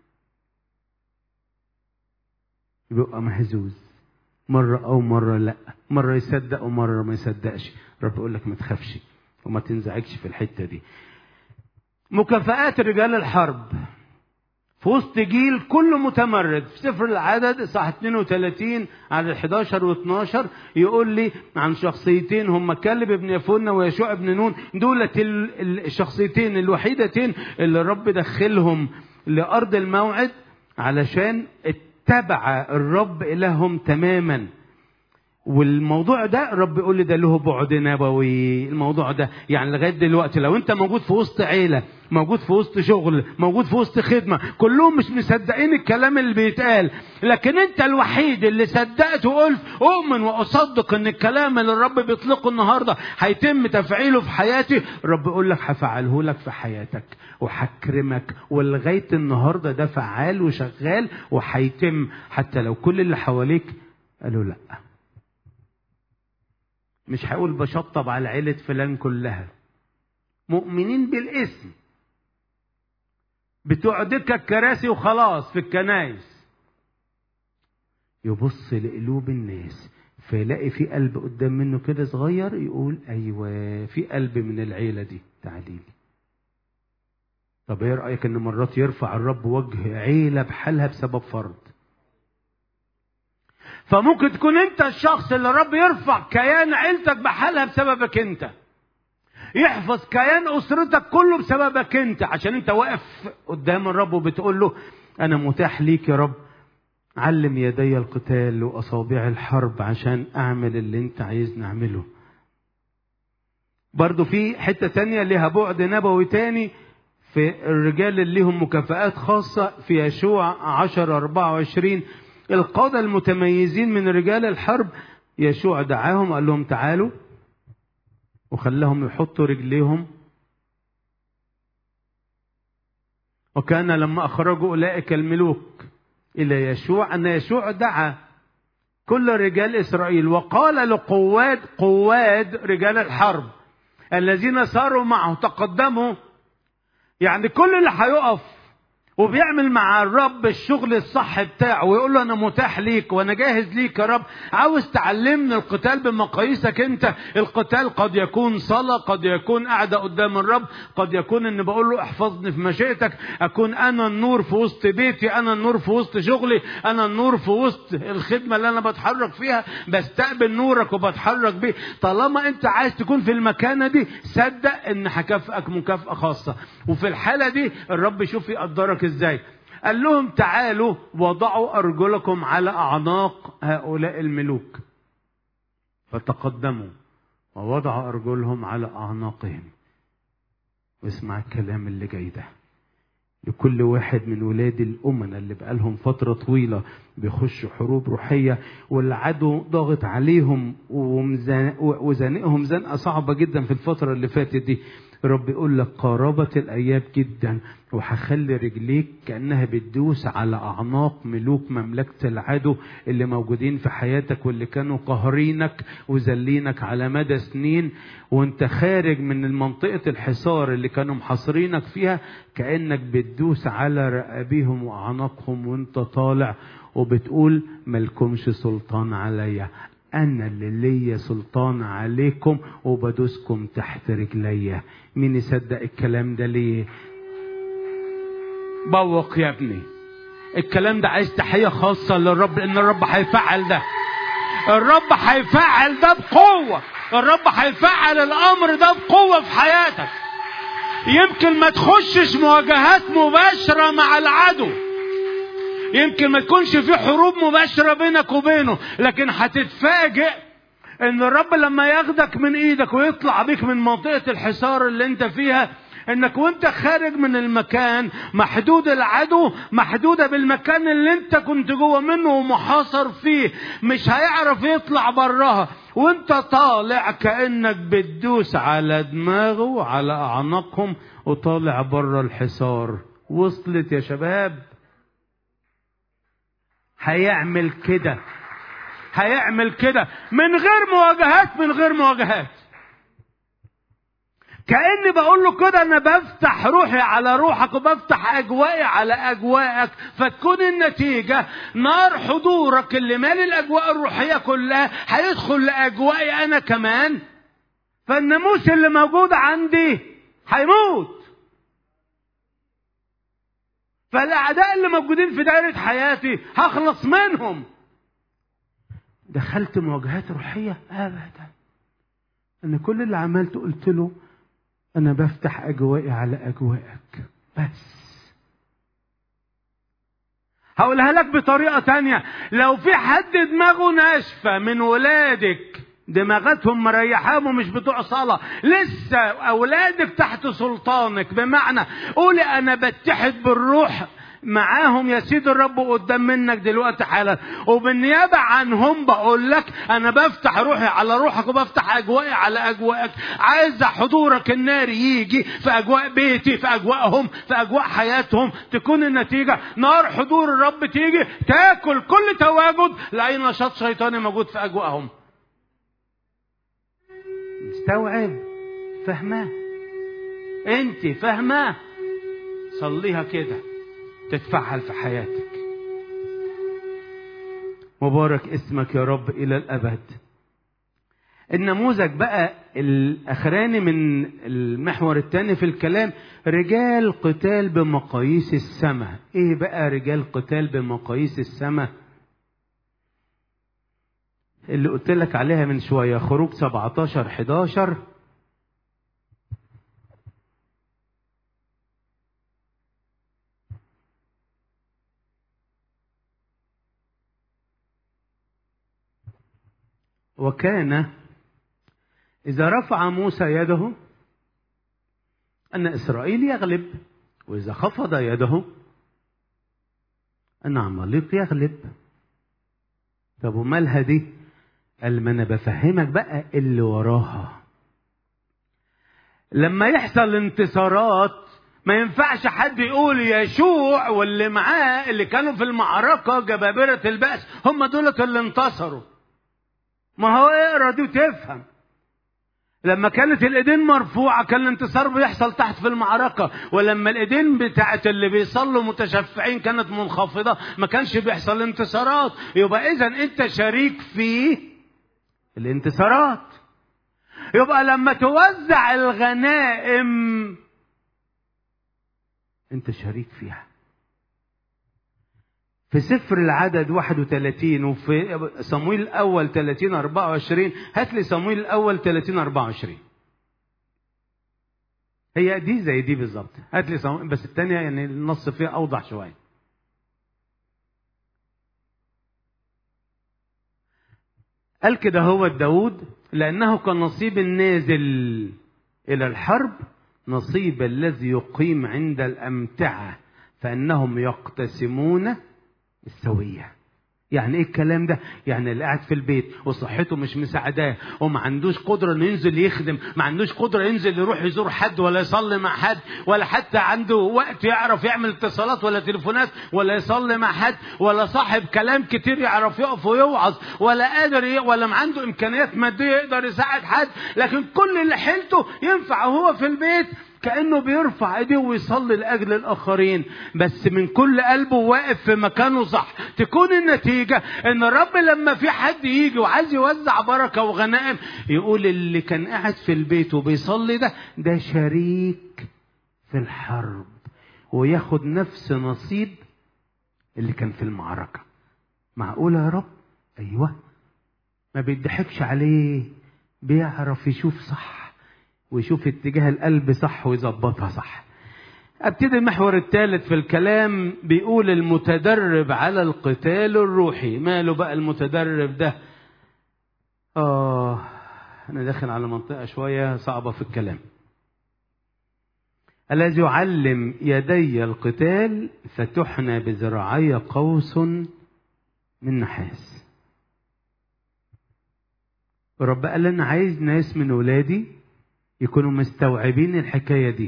Speaker 1: بيبقى مهزوز مرة أو مرة لأ مرة يصدق ومرة ما يصدقش رب يقول لك ما تخافش وما تنزعجش في الحتة دي مكافآت رجال الحرب في وسط جيل كله متمرد في سفر العدد صح 32 على 11 و12 يقول لي عن شخصيتين هم كلب ابن يفون ويشوع ابن نون دولت الشخصيتين الوحيدتين اللي الرب دخلهم لأرض الموعد علشان اتبع الرب إلههم تماما والموضوع ده رب يقول لي ده له بعد نبوي الموضوع ده يعني لغايه دلوقتي لو انت موجود في وسط عيله موجود في وسط شغل موجود في وسط خدمه كلهم مش مصدقين الكلام اللي بيتقال لكن انت الوحيد اللي صدقت وقلت اؤمن واصدق ان الكلام اللي الرب بيطلقه النهارده هيتم تفعيله في حياتي رب يقول لك هفعله لك في حياتك وهكرمك ولغايه النهارده ده فعال وشغال وهيتم حتى لو كل اللي حواليك قالوا لا مش هقول بشطب على عيلة فلان كلها مؤمنين بالاسم بتوع دكة الكراسي وخلاص في الكنايس يبص لقلوب الناس فيلاقي في قلب قدام منه كده صغير يقول ايوه في قلب من العيله دي تعالي لي طب ايه رايك ان مرات يرفع الرب وجه عيله بحالها بسبب فرض فممكن تكون انت الشخص اللي الرب يرفع كيان عيلتك بحالها بسببك انت يحفظ كيان اسرتك كله بسببك انت عشان انت واقف قدام الرب وبتقول له انا متاح ليك يا رب علم يدي القتال واصابع الحرب عشان اعمل اللي انت عايزني اعمله برضو في حتة تانية لها بعد نبوي تاني في الرجال اللي لهم مكافآت خاصة في يشوع 10 24 القادة المتميزين من رجال الحرب يشوع دعاهم قال لهم تعالوا وخلاهم يحطوا رجليهم وكان لما أخرجوا أولئك الملوك إلى يشوع أن يشوع دعا كل رجال إسرائيل وقال لقواد قواد رجال الحرب الذين ساروا معه تقدموا يعني كل اللي هيقف وبيعمل مع الرب الشغل الصح بتاعه ويقول له انا متاح ليك وانا جاهز ليك يا رب عاوز تعلمني القتال بمقاييسك انت القتال قد يكون صلاة قد يكون قاعدة قدام الرب قد يكون ان بقول له احفظني في مشيئتك اكون انا النور في وسط بيتي انا النور في وسط شغلي انا النور في وسط الخدمة اللي انا بتحرك فيها بستقبل نورك وبتحرك بيه طالما انت عايز تكون في المكانة دي صدق ان هكافئك مكافأة خاصة وفي الحالة دي الرب يشوف يقدرك ازاي قال لهم تعالوا وضعوا ارجلكم على اعناق هؤلاء الملوك فتقدموا ووضعوا ارجلهم على اعناقهم واسمع الكلام اللي جاي ده لكل واحد من ولاد الأمنة اللي بقالهم فترة طويلة بيخشوا حروب روحية والعدو ضاغط عليهم وزنقهم زنقة صعبة جدا في الفترة اللي فاتت دي رب يقول لك قاربت الأيام جدا وهخلي رجليك كأنها بتدوس على أعناق ملوك مملكة العدو اللي موجودين في حياتك واللي كانوا قاهرينك وذلينك على مدى سنين وانت خارج من منطقة الحصار اللي كانوا محاصرينك فيها كأنك بتدوس على رقابيهم وأعناقهم وانت طالع وبتقول ملكمش سلطان عليا انا اللي ليا سلطان عليكم وبدوسكم تحت رجليا مين يصدق الكلام ده ليه بوق يا ابني الكلام ده عايز تحيه خاصه للرب لان الرب هيفعل ده الرب هيفعل ده بقوه الرب هيفعل الامر ده بقوه في حياتك يمكن ما تخشش مواجهات مباشره مع العدو يمكن ما تكونش في حروب مباشره بينك وبينه لكن هتتفاجئ ان الرب لما ياخدك من ايدك ويطلع بيك من منطقه الحصار اللي انت فيها انك وانت خارج من المكان محدود العدو محدودة بالمكان اللي انت كنت جوه منه ومحاصر فيه مش هيعرف يطلع براها وانت طالع كأنك بتدوس على دماغه وعلى اعناقهم وطالع بره الحصار وصلت يا شباب هيعمل كده هيعمل كده من غير مواجهات من غير مواجهات كأني بقول له كده أنا بفتح روحي على روحك وبفتح أجوائي على أجواءك فتكون النتيجة نار حضورك اللي مال الأجواء الروحية كلها هيدخل لأجوائي أنا كمان فالناموس اللي موجود عندي هيموت فالأعداء اللي موجودين في دائرة حياتي هخلص منهم دخلت مواجهات روحية أبدا أنا كل اللي عملته قلت له أنا بفتح أجوائي على أجوائك بس هقولها لك بطريقة تانية لو في حد دماغه ناشفة من ولادك دماغتهم مريحاهم ومش بتوع صلاة لسه أولادك تحت سلطانك بمعنى قولي أنا بتحد بالروح معاهم يا سيد الرب قدام منك دلوقتي حالا وبالنيابة عنهم بقول لك أنا بفتح روحي على روحك وبفتح أجوائي على أجوائك عايز حضورك الناري يجي في أجواء بيتي في أجواءهم في أجواء حياتهم تكون النتيجة نار حضور الرب تيجي تاكل كل تواجد لأي نشاط شيطاني موجود في أجواءهم مستوعب فاهماه انت فاهماه صليها كده تتفعل في حياتك مبارك اسمك يا رب الى الابد النموذج بقى الاخراني من المحور الثاني في الكلام رجال قتال بمقاييس السماء ايه بقى رجال قتال بمقاييس السماء اللي قلت لك عليها من شويه خروج 17 11 وكان إذا رفع موسى يده أن إسرائيل يغلب وإذا خفض يده أن عماليق يغلب طب ومالها دي؟ قال ما أنا بفهمك بقى اللي وراها لما يحصل انتصارات ما ينفعش حد يقول يشوع واللي معاه اللي كانوا في المعركة جبابرة البأس هم دولة اللي انتصروا ما هو اقرا دي وتفهم لما كانت الايدين مرفوعه كان الانتصار بيحصل تحت في المعركه ولما الايدين بتاعت اللي بيصلوا متشفعين كانت منخفضه ما كانش بيحصل انتصارات يبقى اذا انت شريك في الانتصارات يبقى لما توزع الغنائم انت شريك فيها في سفر العدد 31 وفي صمويل الأول 30 24 هات لي صمويل الأول 30 24 هي دي زي دي بالظبط هات لي صمويل بس الثانية يعني النص فيها أوضح شوية قال كده هو داود لأنه كان نصيب النازل إلى الحرب نصيب الذي يقيم عند الأمتعة فإنهم يقتسمون السوية يعني ايه الكلام ده يعني اللي قاعد في البيت وصحته مش مساعداه وما عندوش قدره انه ينزل يخدم ما عندوش قدره ينزل يروح يزور حد ولا يصلي مع حد ولا حتى عنده وقت يعرف يعمل اتصالات ولا تليفونات ولا يصلي مع حد ولا صاحب كلام كتير يعرف يقف ويوعظ ولا قادر ي... ولا ما عنده امكانيات ماديه يقدر يساعد حد لكن كل اللي حيلته ينفع وهو في البيت كأنه بيرفع ايديه ويصلي لأجل الآخرين بس من كل قلبه واقف في مكانه صح تكون النتيجة ان الرب لما في حد يجي وعايز يوزع بركة وغنائم يقول اللي كان قاعد في البيت وبيصلي ده ده شريك في الحرب وياخد نفس نصيب اللي كان في المعركة معقولة يا رب أيوة ما بيضحكش عليه بيعرف يشوف صح ويشوف اتجاه القلب صح ويظبطها صح ابتدي المحور الثالث في الكلام بيقول المتدرب على القتال الروحي ماله بقى المتدرب ده اه انا داخل على منطقه شويه صعبه في الكلام الذي يعلم يدي القتال فتحنى بذراعي قوس من نحاس رب قال انا عايز ناس من ولادي يكونوا مستوعبين الحكايه دي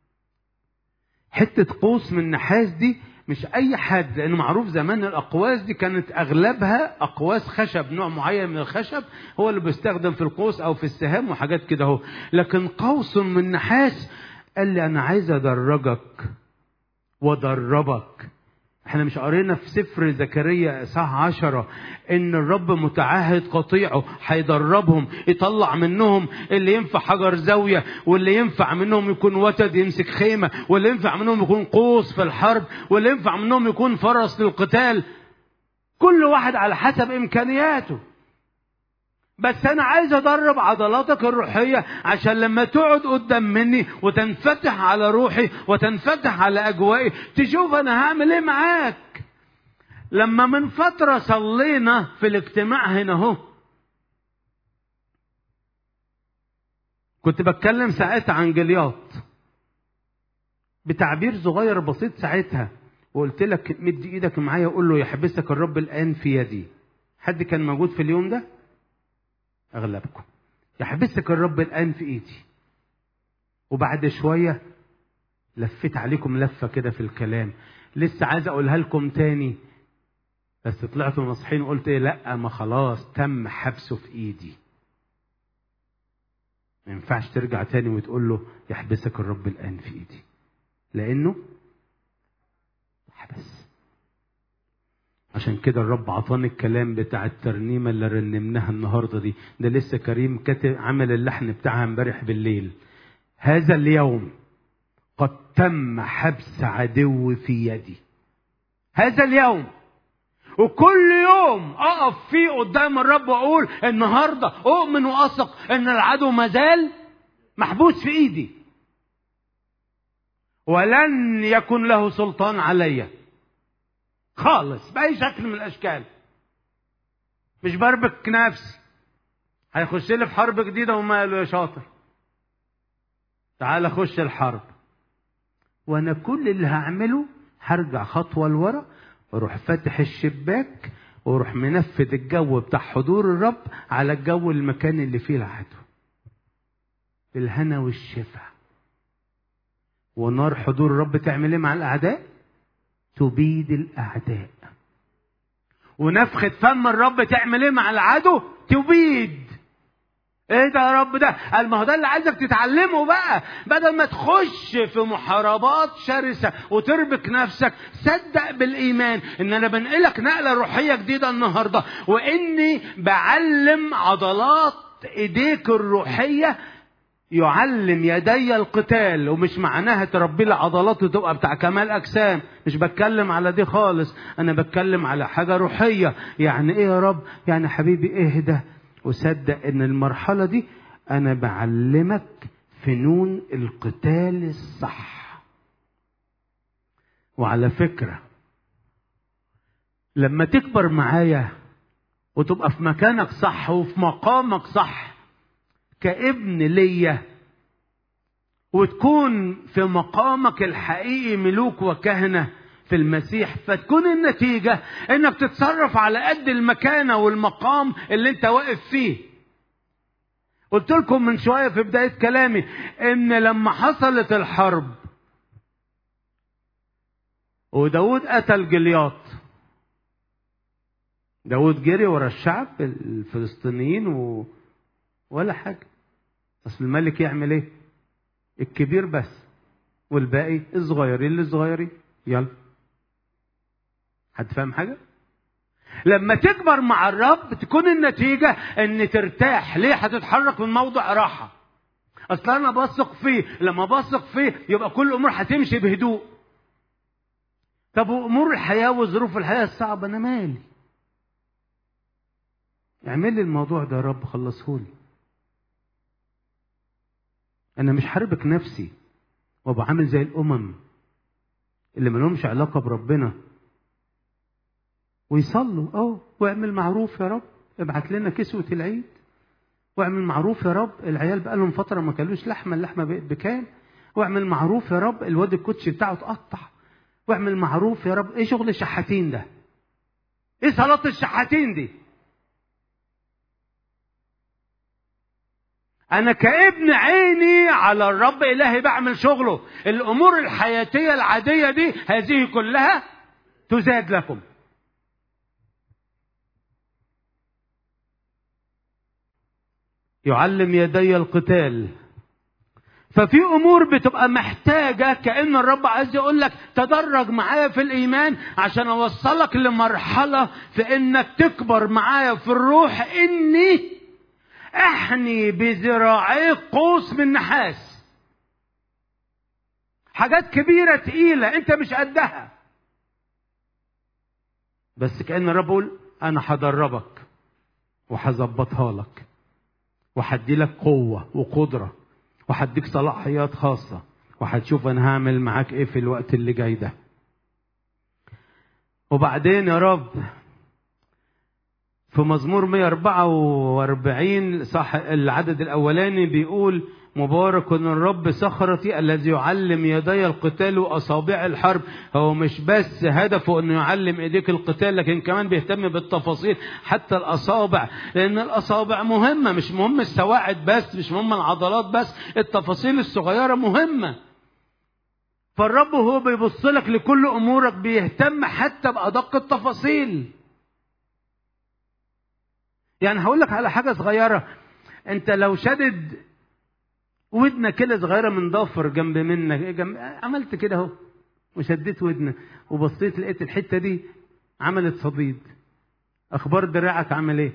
Speaker 1: حته قوس من نحاس دي مش اي حد لانه معروف زمان الاقواس دي كانت اغلبها اقواس خشب نوع معين من الخشب هو اللي بيستخدم في القوس او في السهام وحاجات كده اهو لكن قوس من نحاس قال لي انا عايز ادرجك وادربك احنا مش قرينا في سفر زكريا اصحاح عشرة ان الرب متعهد قطيعه هيدربهم يطلع منهم اللي ينفع حجر زاوية واللي ينفع منهم يكون وتد يمسك خيمة واللي ينفع منهم يكون قوس في الحرب واللي ينفع منهم يكون فرس للقتال كل واحد على حسب امكانياته بس انا عايز ادرب عضلاتك الروحيه عشان لما تقعد قدام مني وتنفتح على روحي وتنفتح على اجوائي تشوف انا هعمل ايه معاك لما من فتره صلينا في الاجتماع هنا اهو كنت بتكلم ساعتها عن جلياط بتعبير صغير بسيط ساعتها وقلت لك مد ايدك معايا وقول له يحبسك الرب الان في يدي حد كان موجود في اليوم ده اغلبكم يحبسك الرب الان في ايدي وبعد شويه لفيت عليكم لفه كده في الكلام لسه عايز اقولها لكم تاني بس طلعتوا ناصحين وقلت ايه لا ما خلاص تم حبسه في ايدي ما ينفعش ترجع تاني وتقول له يحبسك الرب الان في ايدي لانه حبس عشان كده الرب عطاني الكلام بتاع الترنيمة اللي رنمناها النهاردة دي ده لسه كريم كاتب عمل اللحن بتاعها امبارح بالليل هذا اليوم قد تم حبس عدو في يدي هذا اليوم وكل يوم اقف فيه قدام الرب واقول النهارده اؤمن واثق ان العدو مازال محبوس في ايدي ولن يكن له سلطان عليّ خالص بأي شكل من الأشكال مش بربك نفسي هيخش لي في حرب جديدة وماله يا شاطر تعال خش الحرب وأنا كل اللي هعمله هرجع خطوة لورا واروح فاتح الشباك واروح منفذ الجو بتاع حضور الرب على الجو المكان اللي فيه العدو بالهنا والشفا ونار حضور الرب تعمل ايه مع الاعداء تبيد الاعداء ونفخة فم الرب تعمل ايه مع العدو تبيد ايه ده يا رب ده قال ما هو ده اللي عايزك تتعلمه بقى بدل ما تخش في محاربات شرسه وتربك نفسك صدق بالايمان ان انا بنقلك نقله روحيه جديده النهارده واني بعلم عضلات ايديك الروحيه يعلم يدي القتال ومش معناها تربي لي عضلات وتبقى بتاع كمال اجسام مش بتكلم على دي خالص انا بتكلم على حاجه روحيه يعني ايه يا رب يعني حبيبي اهدى وصدق ان المرحله دي انا بعلمك فنون القتال الصح وعلى فكره لما تكبر معايا وتبقى في مكانك صح وفي مقامك صح كابن ليا وتكون في مقامك الحقيقي ملوك وكهنه في المسيح فتكون النتيجة انك تتصرف على قد المكانة والمقام اللي انت واقف فيه قلت لكم من شوية في بداية كلامي ان لما حصلت الحرب وداود قتل جلياط داود جري ورا الشعب الفلسطينيين و... ولا حاجة أصل الملك يعمل إيه؟ الكبير بس والباقي الصغيرين للصغيرين يلا حد فاهم حاجه لما تكبر مع الرب تكون النتيجه ان ترتاح ليه هتتحرك من موضع راحه اصل انا بثق فيه لما بثق فيه يبقى كل الامور هتمشي بهدوء طب وامور الحياه وظروف الحياه الصعبه انا مالي اعمل لي الموضوع ده يا رب خلصهولي انا مش حاربك نفسي وابقى عامل زي الامم اللي ملهمش علاقه بربنا ويصلوا اه واعمل معروف يا رب ابعت لنا كسوة العيد واعمل معروف يا رب العيال بقى لهم فترة ما كلوش لحمة اللحمة بقت بكام واعمل معروف يا رب الواد الكوتشي بتاعه اتقطع واعمل معروف يا رب ايه شغل الشحاتين ده ايه صلاة الشحاتين دي انا كابن عيني على الرب الهي بعمل شغله الامور الحياتية العادية دي هذه كلها تزاد لكم يعلم يدي القتال ففي امور بتبقى محتاجه كان الرب عايز يقول لك تدرج معايا في الايمان عشان اوصلك لمرحله في انك تكبر معايا في الروح اني احني بذراعي قوس من نحاس حاجات كبيره تقيله انت مش قدها بس كان الرب يقول انا هدربك وهظبطها لك وهدي لك قوة وقدرة وهديك صلاحيات خاصة وهتشوف أنا هعمل معاك إيه في الوقت اللي جاي ده. وبعدين يا رب في مزمور 144 صح العدد الأولاني بيقول مبارك الرب صخرتي الذي يعلم يدي القتال واصابع الحرب هو مش بس هدفه انه يعلم ايديك القتال لكن كمان بيهتم بالتفاصيل حتى الاصابع لان الاصابع مهمه مش مهم السواعد بس مش مهم العضلات بس التفاصيل الصغيره مهمه فالرب هو بيبص لك لكل امورك بيهتم حتى بادق التفاصيل يعني هقول لك على حاجه صغيره انت لو شدد ودنه كده صغيره من ضفر جنب منك جنب عملت كده اهو وشديت ودنك وبصيت لقيت الحته دي عملت صديد اخبار دراعك عمل ايه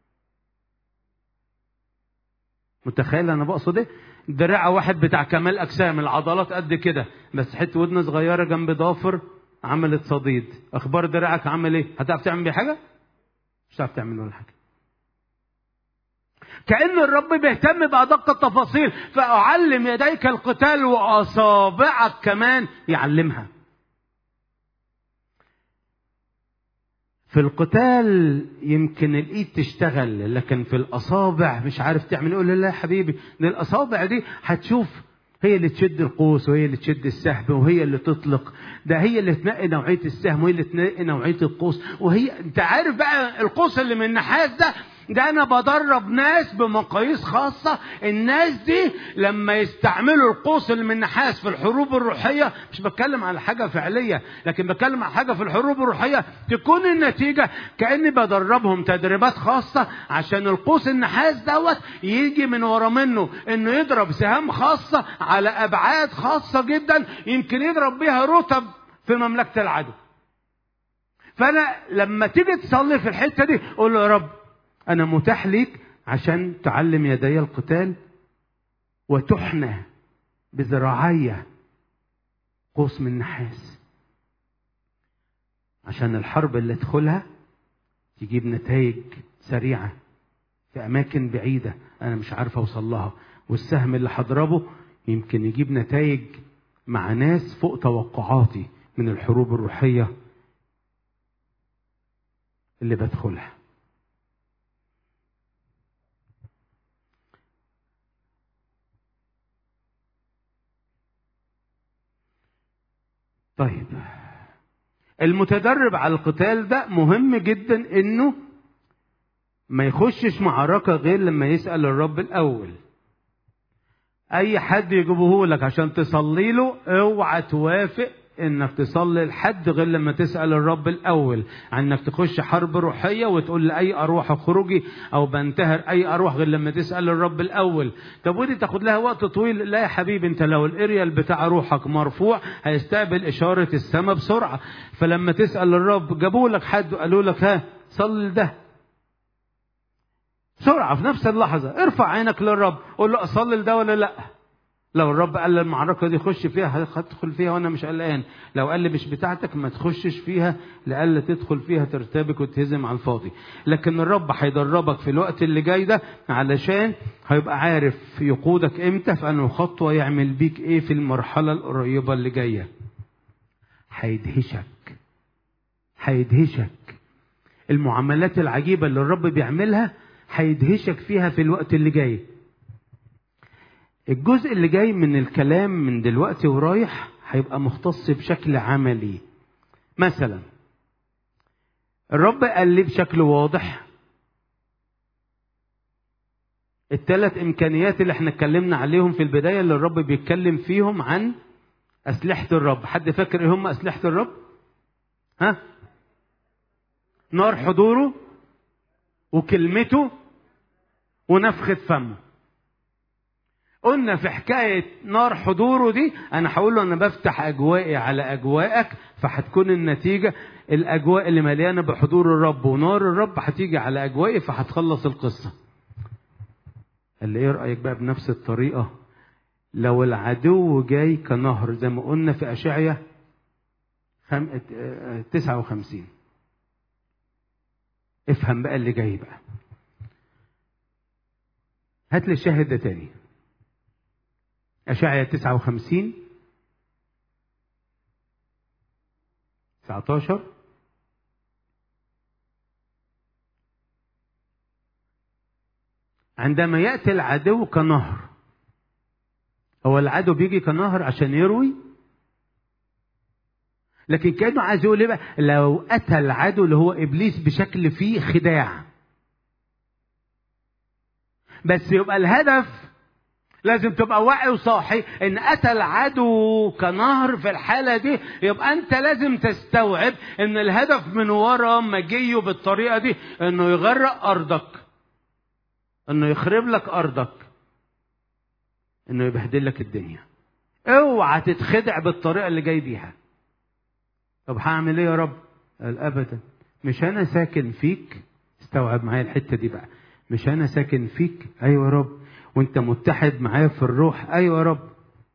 Speaker 1: متخيل انا بقصد ايه دراع واحد بتاع كمال اجسام العضلات قد كده بس حته ودن صغيره جنب ضافر عملت صديد اخبار دراعك عمل ايه هتعرف تعمل بيه حاجه مش هتعرف تعمل ولا حاجه كأن الرب بيهتم بأدق التفاصيل فأعلم يديك القتال وأصابعك كمان يعلمها في القتال يمكن الايد تشتغل لكن في الاصابع مش عارف تعمل يقول لا يا حبيبي دي الاصابع دي هتشوف هي اللي تشد القوس وهي اللي تشد السهم وهي اللي تطلق ده هي اللي تنقي نوعيه السهم وهي اللي تنقي نوعيه القوس وهي انت عارف بقى القوس اللي من النحاس ده ده انا بدرب ناس بمقاييس خاصة الناس دي لما يستعملوا القوس اللي من النحاس في الحروب الروحية مش بتكلم على حاجة فعلية لكن بتكلم على حاجة في الحروب الروحية تكون النتيجة كأني بدربهم تدريبات خاصة عشان القوس النحاس دوت يجي من ورا منه انه يضرب سهام خاصة على ابعاد خاصة جدا يمكن يضرب بيها رتب في مملكة العدو فانا لما تيجي تصلي في الحتة دي قول له يا رب أنا متاح ليك عشان تعلم يدي القتال وتحنى بذراعي قوس من نحاس عشان الحرب اللي ادخلها تجيب نتائج سريعة في أماكن بعيدة أنا مش عارف أوصل لها والسهم اللي هضربه يمكن يجيب نتائج مع ناس فوق توقعاتي من الحروب الروحية اللي بدخلها طيب المتدرب على القتال ده مهم جدا انه ما يخشش معركة غير لما يسأل الرب الأول أي حد يجيبه لك عشان تصلي له اوعى توافق انك تصلي لحد غير لما تسال الرب الاول عن انك تخش حرب روحيه وتقول لاي ارواح اخرجي او بنتهر اي ارواح غير لما تسال الرب الاول طب ودي تاخد لها وقت طويل لا يا حبيبي انت لو الاريال بتاع روحك مرفوع هيستقبل اشاره السماء بسرعه فلما تسال الرب جابوا لك حد وقالوا لك ها صلي ده بسرعه في نفس اللحظه ارفع عينك للرب قول له اصلي لده ولا لا لو الرب قال المعركة دي خش فيها هتدخل فيها وأنا مش قلقان لو قال لي مش بتاعتك ما تخشش فيها لألا تدخل فيها ترتبك وتهزم على الفاضي لكن الرب هيدربك في الوقت اللي جاي ده علشان هيبقى عارف يقودك امتى في أنه خطوة يعمل بيك ايه في المرحلة القريبة اللي جاية هيدهشك هيدهشك المعاملات العجيبة اللي الرب بيعملها هيدهشك فيها في الوقت اللي جاي الجزء اللي جاي من الكلام من دلوقتي ورايح هيبقى مختص بشكل عملي مثلا الرب قال لي بشكل واضح الثلاث امكانيات اللي احنا اتكلمنا عليهم في البدايه اللي الرب بيتكلم فيهم عن اسلحه الرب حد فاكر ايه هم اسلحه الرب ها نار حضوره وكلمته ونفخه فمه قلنا في حكاية نار حضوره دي أنا هقول له أنا بفتح أجوائي على أجواءك فهتكون النتيجة الأجواء اللي مليانة بحضور الرب ونار الرب هتيجي على أجوائي فهتخلص القصة. قال لي إيه رأيك بقى بنفس الطريقة؟ لو العدو جاي كنهر زي ما قلنا في أشعية خم... 59 افهم بقى اللي جاي بقى هات لي الشاهد ده تاني أشعية 59 19 عندما يأتي العدو كنهر هو العدو بيجي كنهر عشان يروي لكن كانه عايز يقول ايه بقى لو اتى العدو اللي هو ابليس بشكل فيه خداع بس يبقى الهدف لازم تبقى واعي وصاحي ان اتى العدو كنهر في الحاله دي يبقى انت لازم تستوعب ان الهدف من ورا مجيه بالطريقه دي انه يغرق ارضك انه يخرب لك ارضك انه يبهدل لك الدنيا اوعى تتخدع بالطريقه اللي جاي بيها طب هعمل ايه يا رب قال ابدا مش انا ساكن فيك استوعب معايا الحته دي بقى مش انا ساكن فيك ايوه يا رب وانت متحد معايا في الروح ايوه يا رب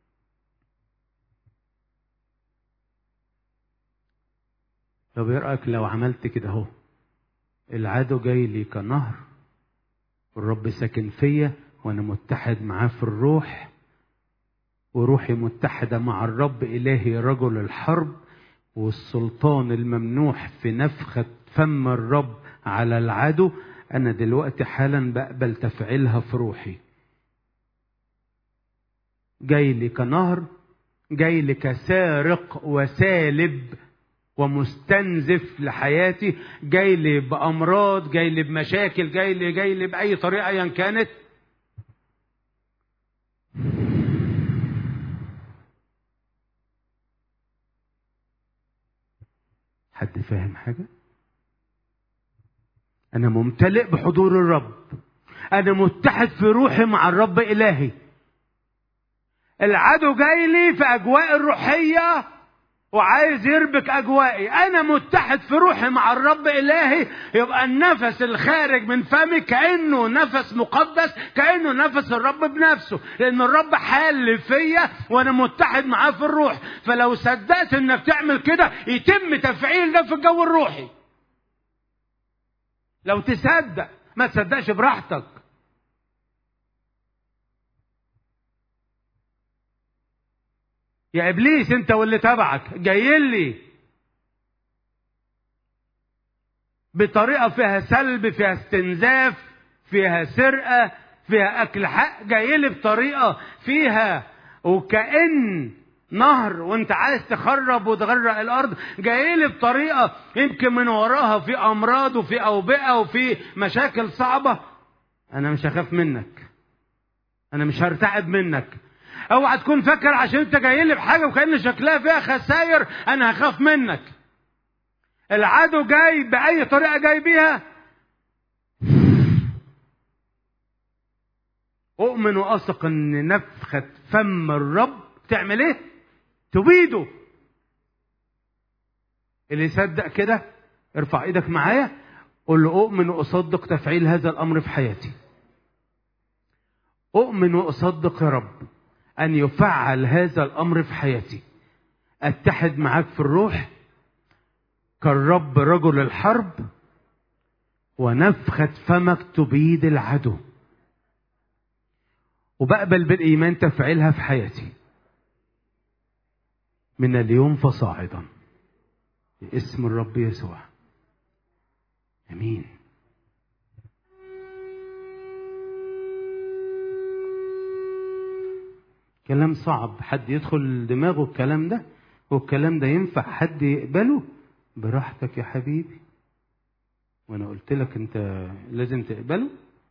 Speaker 1: طب ايه رايك لو عملت كده اهو العدو جاي لي كنهر والرب ساكن فيا وانا متحد معاه في الروح وروحي متحده مع الرب الهي رجل الحرب والسلطان الممنوح في نفخه فم الرب على العدو انا دلوقتي حالا بقبل تفعيلها في روحي جاي لي كنهر جاي لي كسارق وسالب ومستنزف لحياتي جاي لي بامراض جاي لي بمشاكل جاي لي جاي لي باي طريقه ايا كانت حد فاهم حاجه انا ممتلئ بحضور الرب انا متحد في روحي مع الرب الهي العدو جاي لي في اجواء الروحيه وعايز يربك اجوائي انا متحد في روحي مع الرب الهي يبقى النفس الخارج من فمي كانه نفس مقدس كانه نفس الرب بنفسه لان الرب حال فيا وانا متحد معاه في الروح فلو صدقت انك تعمل كده يتم تفعيل ده في الجو الروحي لو تصدق ما تصدقش براحتك يا ابليس انت واللي تبعك جاي لي بطريقه فيها سلب فيها استنزاف فيها سرقه فيها اكل حق جاي لي بطريقه فيها وكأن نهر وانت عايز تخرب وتغرق الارض جاي لي بطريقه يمكن من وراها في امراض وفي اوبئه وفي مشاكل صعبه انا مش هخاف منك انا مش هرتعب منك اوعى تكون فاكر عشان انت جاي لي بحاجه وكان شكلها فيها خساير انا هخاف منك العدو جاي باي طريقه جاي بيها اؤمن واثق ان نفخه فم الرب تعمل ايه تبيده اللي يصدق كده ارفع ايدك معايا قول له اؤمن واصدق تفعيل هذا الامر في حياتي اؤمن واصدق يا رب ان يفعل هذا الامر في حياتي اتحد معاك في الروح كالرب رجل الحرب ونفخة فمك تبيد العدو وبقبل بالإيمان تفعيلها في حياتي من اليوم فصاعدا باسم الرب يسوع امين كلام صعب حد يدخل دماغه الكلام ده والكلام ده ينفع حد يقبله براحتك يا حبيبي وانا قلت لك انت لازم تقبله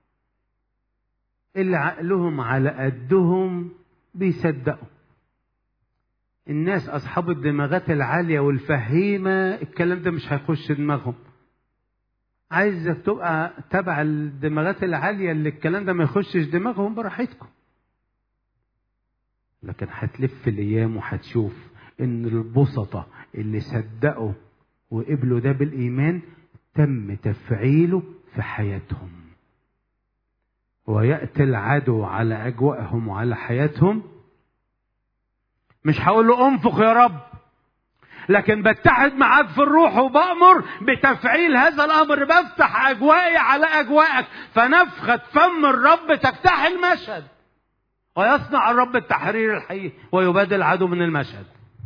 Speaker 1: اللي عقلهم على قدهم بيصدقوا الناس اصحاب الدماغات العاليه والفهيمه الكلام ده مش هيخش دماغهم عايزك تبقى تبع الدماغات العاليه اللي الكلام ده ما يخشش دماغهم براحتكم لكن هتلف الايام وهتشوف ان البسطة اللي صدقوا وقبلوا ده بالايمان تم تفعيله في حياتهم وياتي العدو على اجوائهم وعلى حياتهم مش هقول له انفق يا رب لكن بتحد معاك في الروح وبأمر بتفعيل هذا الأمر بفتح أجوائي على أجوائك فنفخة فم الرب تفتح المشهد ويصنع الرب التحرير الحقيقي ويبادل العدو من المشهد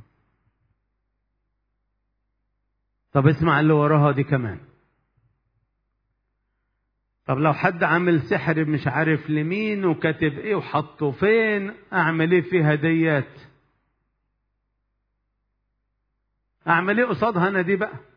Speaker 1: طب اسمع اللي وراها دي كمان طب لو حد عامل سحر مش عارف لمين وكاتب ايه وحطه فين اعمل ايه في هديات اعمل ايه قصادها انا دي بقى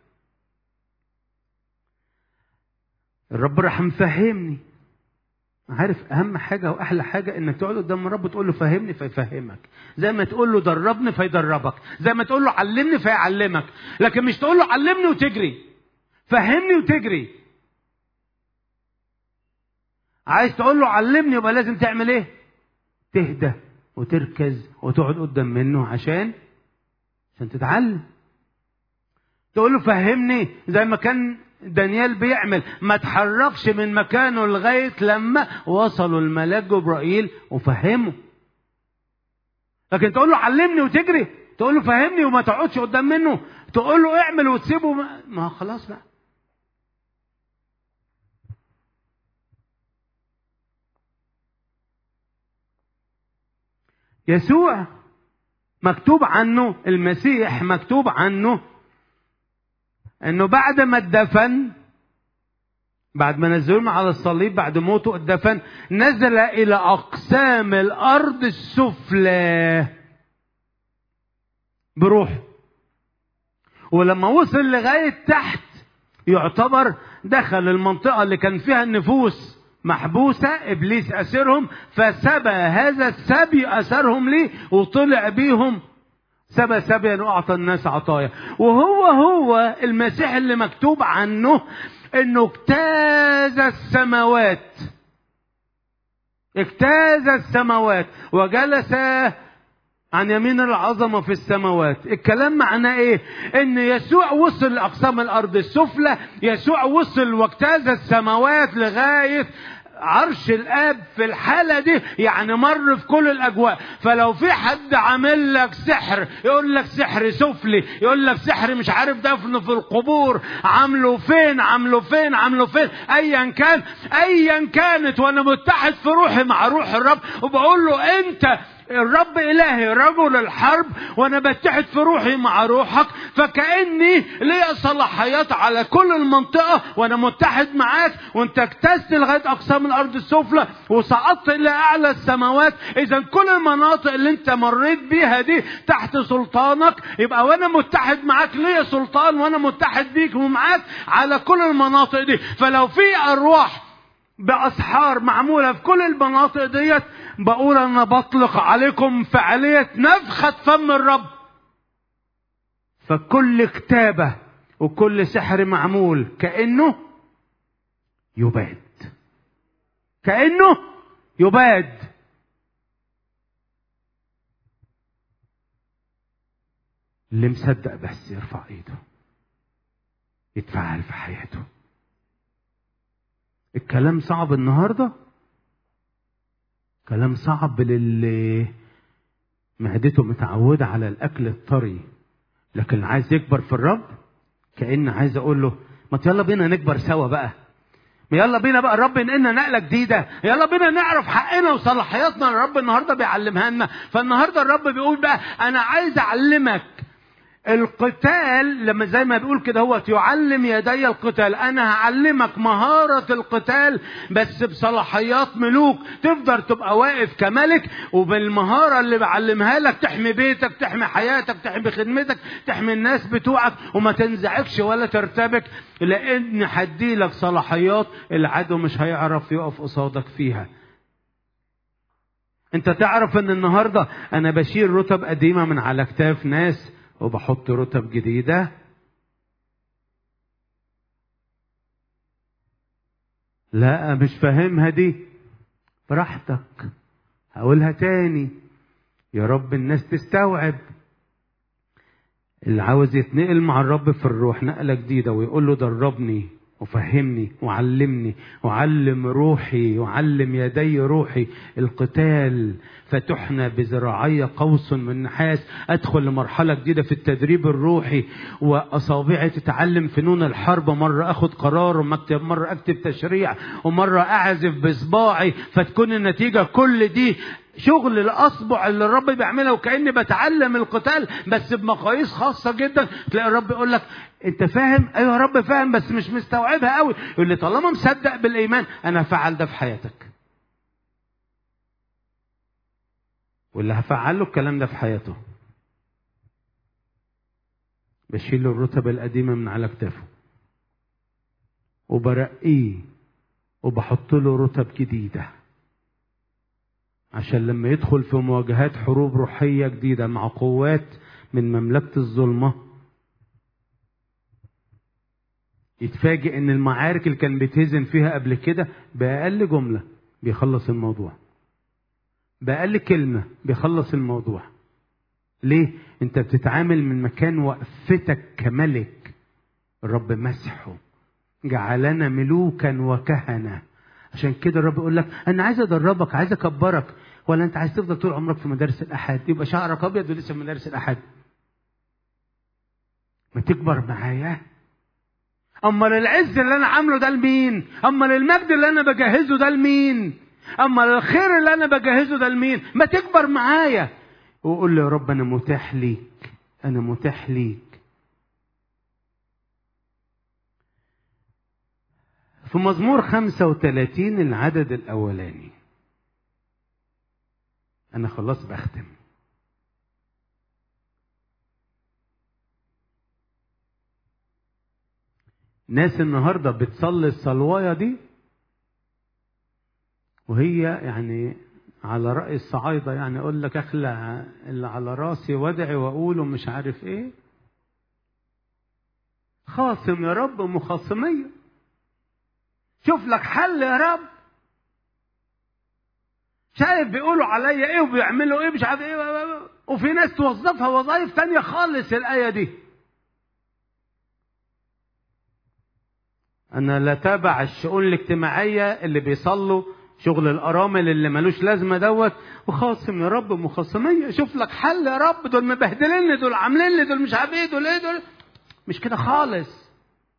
Speaker 1: الرب راح مفهمني عارف اهم حاجه واحلى حاجه انك تقعد قدام الرب تقول له فهمني فيفهمك زي ما تقول له دربني فيدربك زي ما تقول له علمني فيعلمك لكن مش تقول له علمني وتجري فهمني وتجري عايز تقول له علمني يبقى لازم تعمل ايه تهدى وتركز وتقعد قدام منه عشان عشان تتعلم تقول له فهمني زي ما كان دانيال بيعمل ما تحركش من مكانه لغاية لما وصلوا الملاك جبرائيل وفهمه لكن تقول له علمني وتجري تقول له فهمني وما تقعدش قدام منه تقول له اعمل وتسيبه ما, ما خلاص بقى يسوع مكتوب عنه المسيح مكتوب عنه انه بعد ما اتدفن بعد ما نزلوه على الصليب بعد موته اتدفن نزل الى اقسام الارض السفلى بروحه ولما وصل لغايه تحت يعتبر دخل المنطقه اللي كان فيها النفوس محبوسة إبليس أسرهم فسبى هذا السبي أسرهم ليه وطلع بيهم سبى سبيا واعطى الناس عطايا وهو هو المسيح اللي مكتوب عنه انه اجتاز السماوات اجتاز السماوات وجلس عن يمين العظمة في السماوات الكلام معناه ايه ان يسوع وصل لاقسام الارض السفلى يسوع وصل واجتاز السماوات لغاية عرش الاب في الحاله دي يعني مر في كل الاجواء فلو في حد عامل لك سحر يقول لك سحر سفلي يقول لك سحر مش عارف دفن في القبور عامله فين عامله فين عامله فين ايا كان ايا كانت وانا متحد في روحي مع روح الرب وبقول له انت الرب إلهي رجل الحرب وأنا بتحد في روحي مع روحك فكأني لي صلاحيات على كل المنطقة وأنا متحد معاك وأنت اجتزت لغاية أقسام الأرض السفلى وصعدت إلى أعلى السماوات إذا كل المناطق اللي أنت مريت بيها دي تحت سلطانك يبقى وأنا متحد معاك ليا سلطان وأنا متحد بيك ومعاك على كل المناطق دي فلو في أرواح بأسحار معمولة في كل المناطق ديت بقول أنا بطلق عليكم فعالية نفخة فم الرب فكل كتابة وكل سحر معمول كأنه يباد كأنه يباد اللي مصدق بس يرفع ايده يتفعل في حياته الكلام صعب النهارده كلام صعب للي معدته متعودة على الأكل الطري لكن عايز يكبر في الرب كأن عايز أقول له ما يلا بينا نكبر سوا بقى ما يلا بينا بقى الرب ينقلنا نقلة جديدة يلا بينا نعرف حقنا وصلاحياتنا الرب النهارده بيعلمها لنا فالنهارده الرب بيقول بقى أنا عايز أعلمك القتال لما زي ما بيقول كده هو يعلم يدي القتال انا هعلمك مهارة القتال بس بصلاحيات ملوك تقدر تبقى واقف كملك وبالمهارة اللي بعلمها لك تحمي بيتك تحمي حياتك تحمي خدمتك تحمي الناس بتوعك وما تنزعجش ولا ترتبك لان هديلك صلاحيات العدو مش هيعرف يقف قصادك فيها انت تعرف ان النهارده انا بشيل رتب قديمه من على كتاف ناس وبحط رتب جديدة لا مش فاهمها دي براحتك هقولها تاني يا رب الناس تستوعب اللي عاوز يتنقل مع الرب في الروح نقلة جديدة ويقول له دربني وفهمني وعلمني وعلم روحي وعلم يدي روحي القتال فتحنى بذراعي قوس من نحاس ادخل لمرحله جديده في التدريب الروحي واصابعي تتعلم فنون الحرب مره اخد قرار ومكتب مره اكتب تشريع ومره اعزف بصباعي فتكون النتيجه كل دي شغل الاصبع اللي الرب بيعملها وكاني بتعلم القتال بس بمقاييس خاصه جدا تلاقي الرب يقول لك انت فاهم ايوه يا رب فاهم بس مش مستوعبها قوي يقول لي طالما مصدق بالايمان انا هفعل ده في حياتك واللي هفعل له الكلام ده في حياته بشيل له الرتب القديمه من على كتافه وبرقيه وبحط له رتب جديده عشان لما يدخل في مواجهات حروب روحيه جديده مع قوات من مملكه الظلمه يتفاجئ ان المعارك اللي كان بيتهزم فيها قبل كده باقل جمله بيخلص الموضوع بأقل كلمة بيخلص الموضوع ليه؟ انت بتتعامل من مكان وقفتك كملك الرب مسحه جعلنا ملوكا وكهنة عشان كده الرب يقول لك انا عايز ادربك عايز اكبرك ولا انت عايز تفضل طول عمرك في مدارس الاحد يبقى شعرك ابيض ولسه في مدارس الاحد ما تكبر معايا امال العز اللي انا عامله ده لمين امال المجد اللي انا بجهزه ده لمين اما الخير اللي انا بجهزه ده لمين ما تكبر معايا وقول له يا رب انا متاح ليك انا متاح ليك في مزمور 35 العدد الاولاني انا خلاص بختم ناس النهارده بتصلي الصلوايه دي وهي يعني على رأي الصعايدة يعني أقول لك أخلع اللي على راسي وادعي وأقول ومش عارف إيه خاصم يا رب مخاصمية شوف لك حل يا رب شايف بيقولوا عليا ايه وبيعملوا ايه مش عارف ايه وفي ناس توظفها وظائف تانية خالص الآية دي أنا لا تابع الشؤون الاجتماعية اللي بيصلوا شغل الارامل اللي ملوش لازمه دوت وخاصم يا رب مخاصميه شوف لك حل يا رب دول مبهدليني دول عاملين لي دول مش عارف ايه دول ايه دول مش كده خالص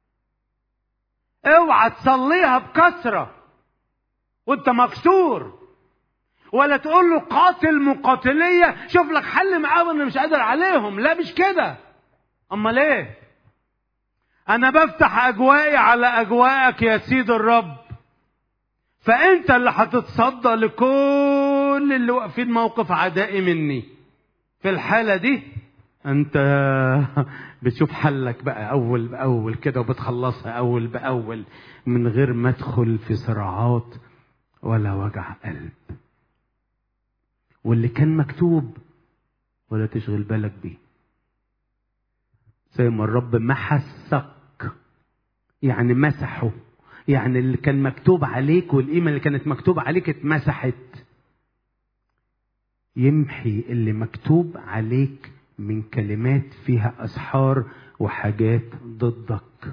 Speaker 1: اوعى تصليها بكثره وانت مكسور ولا تقول له قاتل مقاتليه شوف لك حل معاه وانا مش قادر عليهم لا مش كده امال ايه انا بفتح اجوائي على اجواءك يا سيد الرب فانت اللي هتتصدى لكل اللي واقفين موقف عدائي مني في الحاله دي انت بتشوف حلك بقى اول باول كده وبتخلصها اول باول من غير ما ادخل في صراعات ولا وجع قلب واللي كان مكتوب ولا تشغل بالك بيه زي ما الرب محسك يعني مسحه يعني اللي كان مكتوب عليك والقيمة اللي كانت مكتوب عليك اتمسحت يمحي اللي مكتوب عليك من كلمات فيها أسحار وحاجات ضدك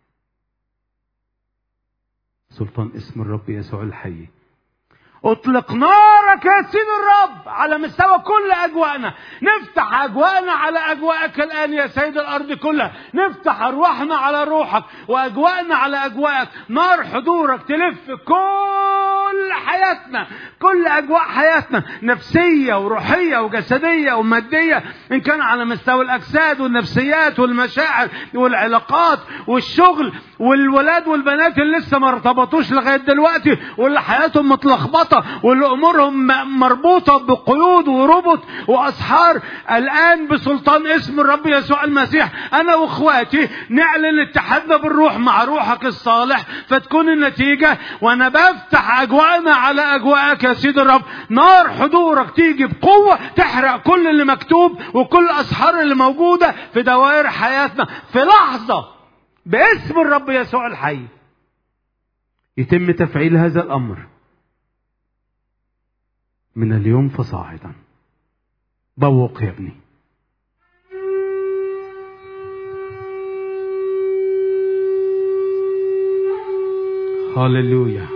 Speaker 1: سلطان اسم الرب يسوع الحي اطلق نارك يا سيد الرب على مستوى كل اجواءنا نفتح اجواءنا على اجواءك الان يا سيد الارض كلها نفتح ارواحنا على روحك واجواءنا على اجواءك نار حضورك تلف كل حياتنا كل اجواء حياتنا نفسيه وروحيه وجسديه وماديه ان كان على مستوى الاجساد والنفسيات والمشاعر والعلاقات والشغل والولاد والبنات اللي لسه ما ارتبطوش لغايه دلوقتي واللي حياتهم متلخبطه واللي امورهم مربوطه بقيود وربط واسحار الان بسلطان اسم الرب يسوع المسيح انا واخواتي نعلن اتحادنا بالروح مع روحك الصالح فتكون النتيجه وانا بفتح اجواءنا على اجواءك يا سيد الرب نار حضورك تيجي بقوه تحرق كل اللي مكتوب وكل الاسحار اللي موجوده في دوائر حياتنا في لحظه باسم الرب يسوع الحي يتم تفعيل هذا الامر من اليوم فصاعدا بوق يا ابني هللويا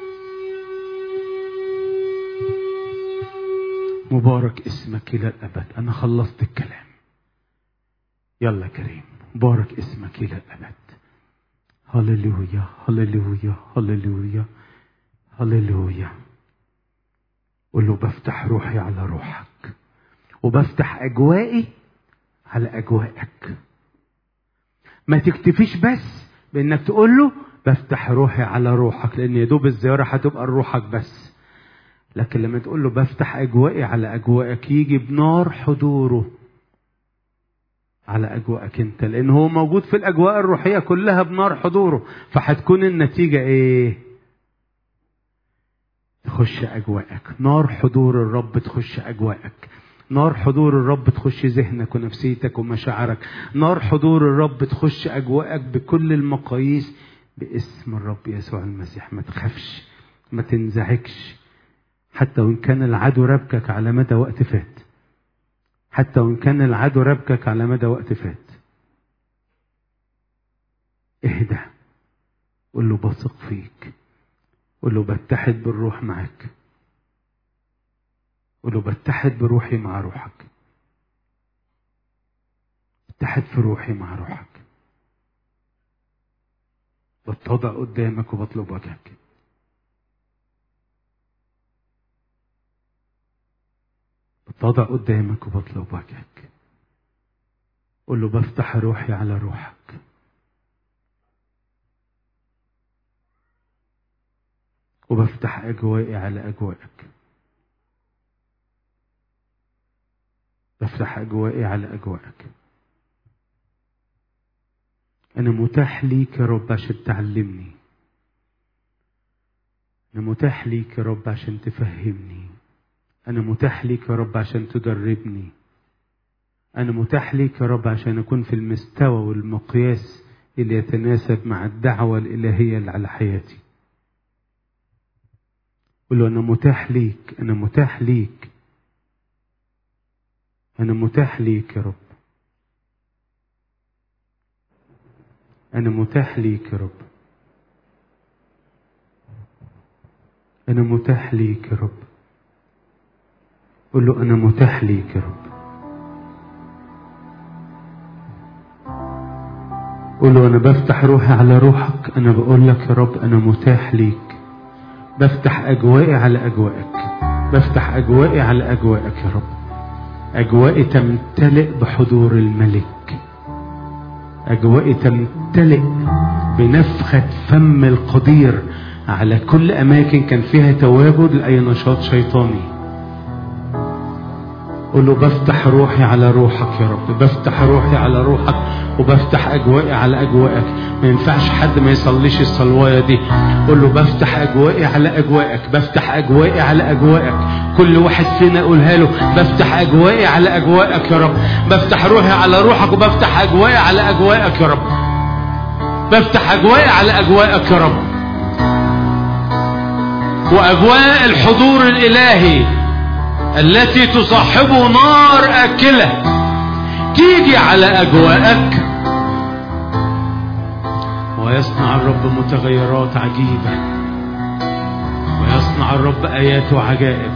Speaker 1: مبارك اسمك الى الابد انا خلصت الكلام يلا كريم مبارك اسمك الى الابد هللويا هللويا هللويا هللويا قول له بفتح روحي على روحك وبفتح اجوائي على اجوائك ما تكتفيش بس بانك تقول له بفتح روحي على روحك لان يا دوب الزياره هتبقى لروحك بس لكن لما تقول له بفتح اجوائي على اجوائك يجي بنار حضوره على اجواءك انت لان هو موجود في الاجواء الروحيه كلها بنار حضوره فهتكون النتيجه ايه تخش اجواءك نار حضور الرب تخش اجواءك نار حضور الرب تخش ذهنك ونفسيتك ومشاعرك نار حضور الرب تخش اجواءك بكل المقاييس باسم الرب يسوع المسيح ما تخافش ما تنزعجش حتى وان كان العدو ربكك على مدى وقت فات حتى وان كان العدو ربكك على مدى وقت فات اهدى قول له بثق فيك قول له بتحد بالروح معاك قول له بتحد بروحي مع روحك اتحد في روحي مع روحك بتضع قدامك وبطلب وجهك بتضع قدامك وبطلب وجهك قول له بفتح روحي على روحك وبفتح أجوائي على أجوائك بفتح أجوائي على أجوائك أنا متاح ليك يا رب عشان تعلمني أنا متاح ليك يا رب عشان تفهمني أنا متاح ليك يا رب عشان تدربني أنا متاح ليك يا رب عشان أكون في المستوى والمقياس اللي يتناسب مع الدعوة الإلهية اللي على حياتي قل له أنا متاح ليك أنا متاح ليك أنا متاح ليك يا رب أنا متاح ليك يا رب أنا متاح ليك يا رب قل له أنا متاح ليك يا رب قل له أنا بفتح روحي على روحك أنا بقول لك يا رب أنا متاح ليك بفتح أجوائي على أجوائك بفتح أجوائي على أجوائك يا رب أجوائي تمتلئ بحضور الملك أجوائي تمتلئ بنفخة فم القدير على كل أماكن كان فيها تواجد لأي نشاط شيطاني قول له بفتح روحي على روحك يا رب بفتح روحي على روحك وبفتح اجوائي على اجوائك ما ينفعش حد ما يصليش الصلوايه دي قول له بفتح اجوائي على اجوائك بفتح اجوائي على اجوائك كل واحد فينا يقولها له بفتح اجوائي على اجوائك يا رب بفتح روحي على روحك وبفتح اجوائي على اجوائك يا رب بفتح اجوائي على اجوائك يا رب واجواء الحضور الالهي التي تصاحبه نار اكله تيجي على اجواءك ويصنع الرب متغيرات عجيبه ويصنع الرب ايات وعجائب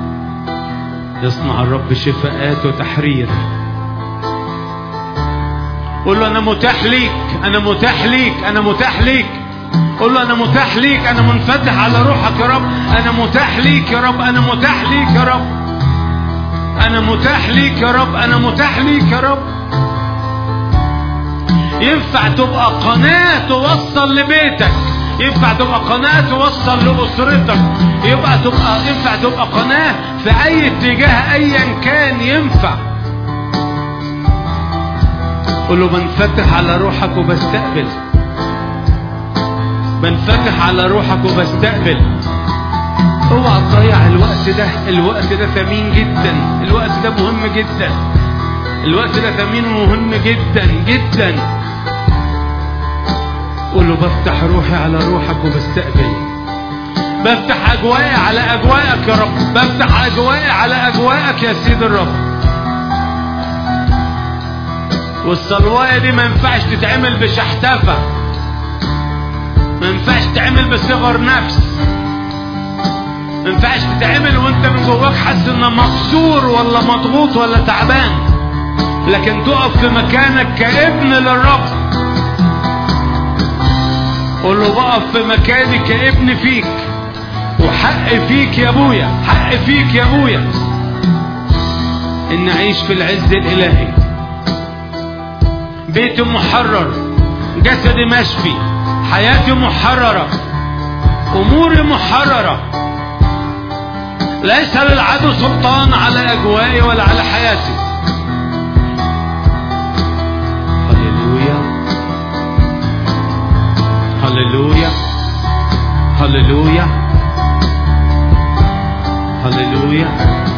Speaker 1: يصنع الرب شفاءات وتحرير قول له انا متاح ليك انا متاح ليك انا متاح ليك قول له انا متاح ليك انا منفتح على روحك يا رب انا متاح ليك يا رب انا متاح ليك يا رب انا متاح ليك يا رب انا متاح ليك يا رب ينفع تبقى قناة توصل لبيتك ينفع تبقى قناة توصل لأسرتك يبقى تبقى ينفع تبقى قناة في أي اتجاه أيا كان ينفع قول له بنفتح على روحك وبستقبل بنفتح على روحك وبستقبل اوعى تضيع الوقت ده الوقت ده ثمين جدا الوقت ده مهم جدا الوقت ده ثمين ومهم جدا جدا قول له بفتح روحي على روحك وبستقبل بفتح اجوائي على اجوائك يا رب بفتح اجوائي على اجوائك يا سيد الرب والصلوايه دي ما ينفعش تتعمل بشحتفه ما ينفعش تتعمل بصغر نفس ما ينفعش تتعمل وانت من جواك حاسس انك مكسور ولا مضغوط ولا تعبان لكن تقف في مكانك كابن للرب قول له بقف في مكاني كابن فيك وحق فيك يا ابويا حق فيك يا ابويا ان اعيش في العز الالهي بيتي محرر جسدي مشفي حياتي محررة اموري محررة ليس للعدو سلطان على اجوائي ولا على حياتي هللويا هللويا هللويا هللويا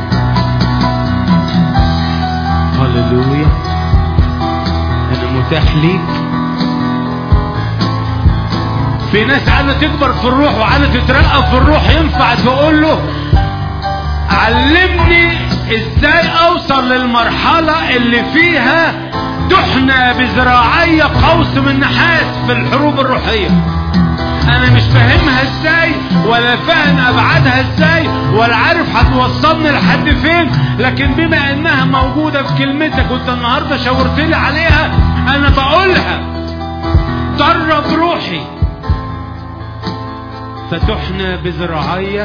Speaker 1: هللويا انا متاح ليك في ناس عايزه تكبر في الروح وعايزه تترقى في الروح ينفع تقول له علمني ازاي اوصل للمرحله اللي فيها تحنى بذراعي قوس من نحاس في الحروب الروحيه انا مش فاهمها ازاي ولا فاهم ابعادها ازاي ولا عارف هتوصلني لحد فين لكن بما انها موجوده في كلمتك وانت النهارده شاورت لي عليها انا بقولها درب روحي فتحنى بذراعي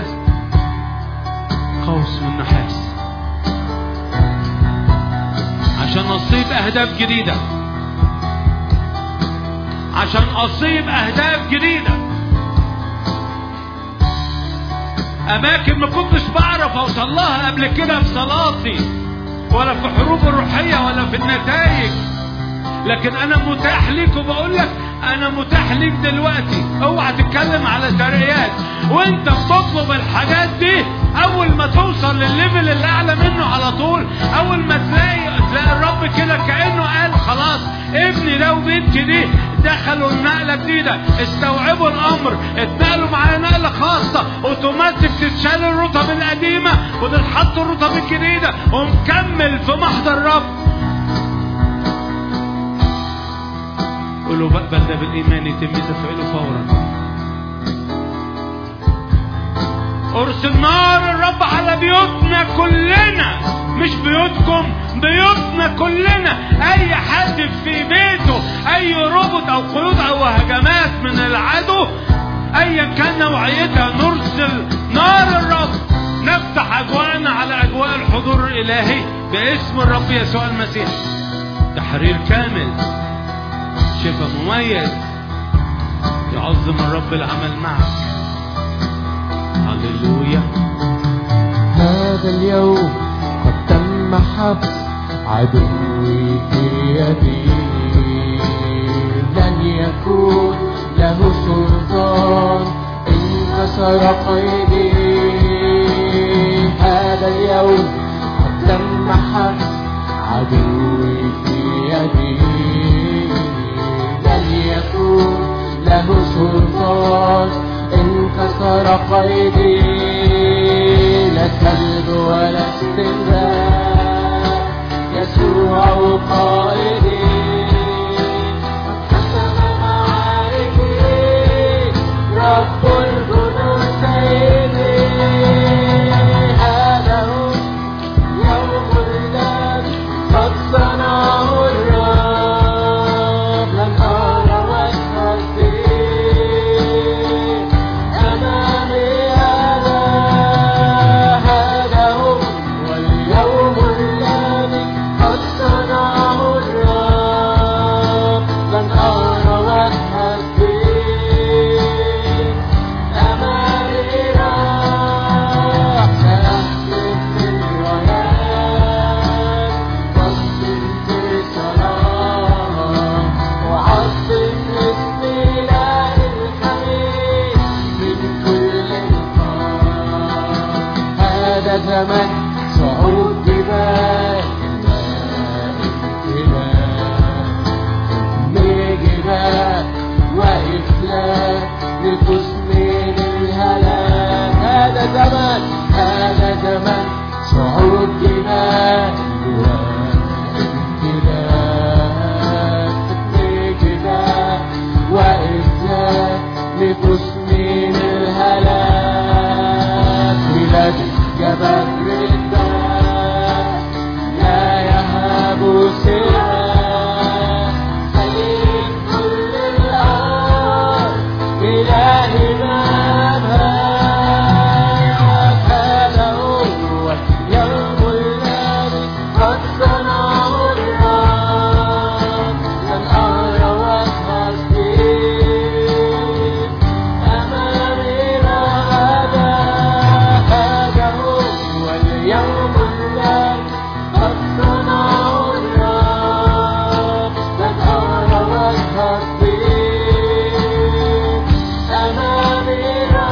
Speaker 1: قوس من نحاس عشان اصيب اهداف جديده عشان اصيب اهداف جديده اماكن ما كنتش بعرف اوصل لها قبل كده في صلاتي ولا في حروب الروحيه ولا في النتائج لكن انا متاح ليك وبقول لك انا متاح ليك دلوقتي اوعى تتكلم على ترقيات وانت بتطلب الحاجات دي اول ما توصل للليفل اللي اعلى منه على طول اول ما تلاقي تلاقي الرب كده كانه قال خلاص ابني ده وبنتي دي دخلوا النقلة جديدة استوعبوا الأمر اتنقلوا معايا نقلة خاصة اوتوماتيك تتشال الرطب القديمة وتتحط الرطب الجديدة ومكمل في محضر الرب قولوا بقبل ده بالإيمان يتم تفعيله فورا ارسل نار الرب على بيوتنا كلنا مش بيوتكم بيوتنا كلنا اي حد في بيته اي ربط او قيود او هجمات من العدو ايا كان نوعيتها نرسل نار الرب نفتح اجواءنا على اجواء الحضور الالهي باسم الرب يسوع المسيح تحرير كامل شفاء مميز يعظم الرب العمل معك هللويا
Speaker 2: هذا اليوم قد تم حبس عدوي في يدي لن يكون له سلطان انكسر قيدي هذا اليوم قد تم حبس عدوي في يدي لن يكون له سلطان انكسر قيدي لا كلب ولا استنزاف يسوع قائدي قسم معاركي رب الجنود سيدي هذا هو يوم الذي قد صنعه الرب لن أرى وجهك فيه أمامي هذا هذا هو واليوم الذي قد صنعه الرب لن أرى وجهك فيه أمامي راح سأحلف بالرايات واصبر في صلاة وعظم اسم إله الحميد من كل القاع هذا زمن صعود جبال جبال وإفلاك لتسمين الهلاك هذا زمن هذا زمن صعود جبال وإفلاك جبال وإفلاك لتسمين الهلاك ولاد جبل رداء لا يهاب سوى سيد كل الأرض إله مبهاك هذا هو يوم الذي قد صنعه الرب لن أرى وجهك فيه أمامي هذا هذا هو اليوم الذي قد صنعه الرب لن أرى وجهك فيه أمامي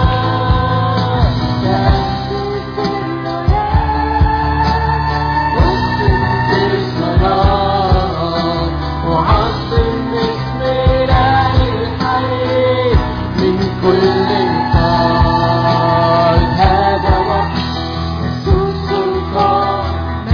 Speaker 2: وعظم اسم إله الحي من كل قال هذا وقت يسوع سلطان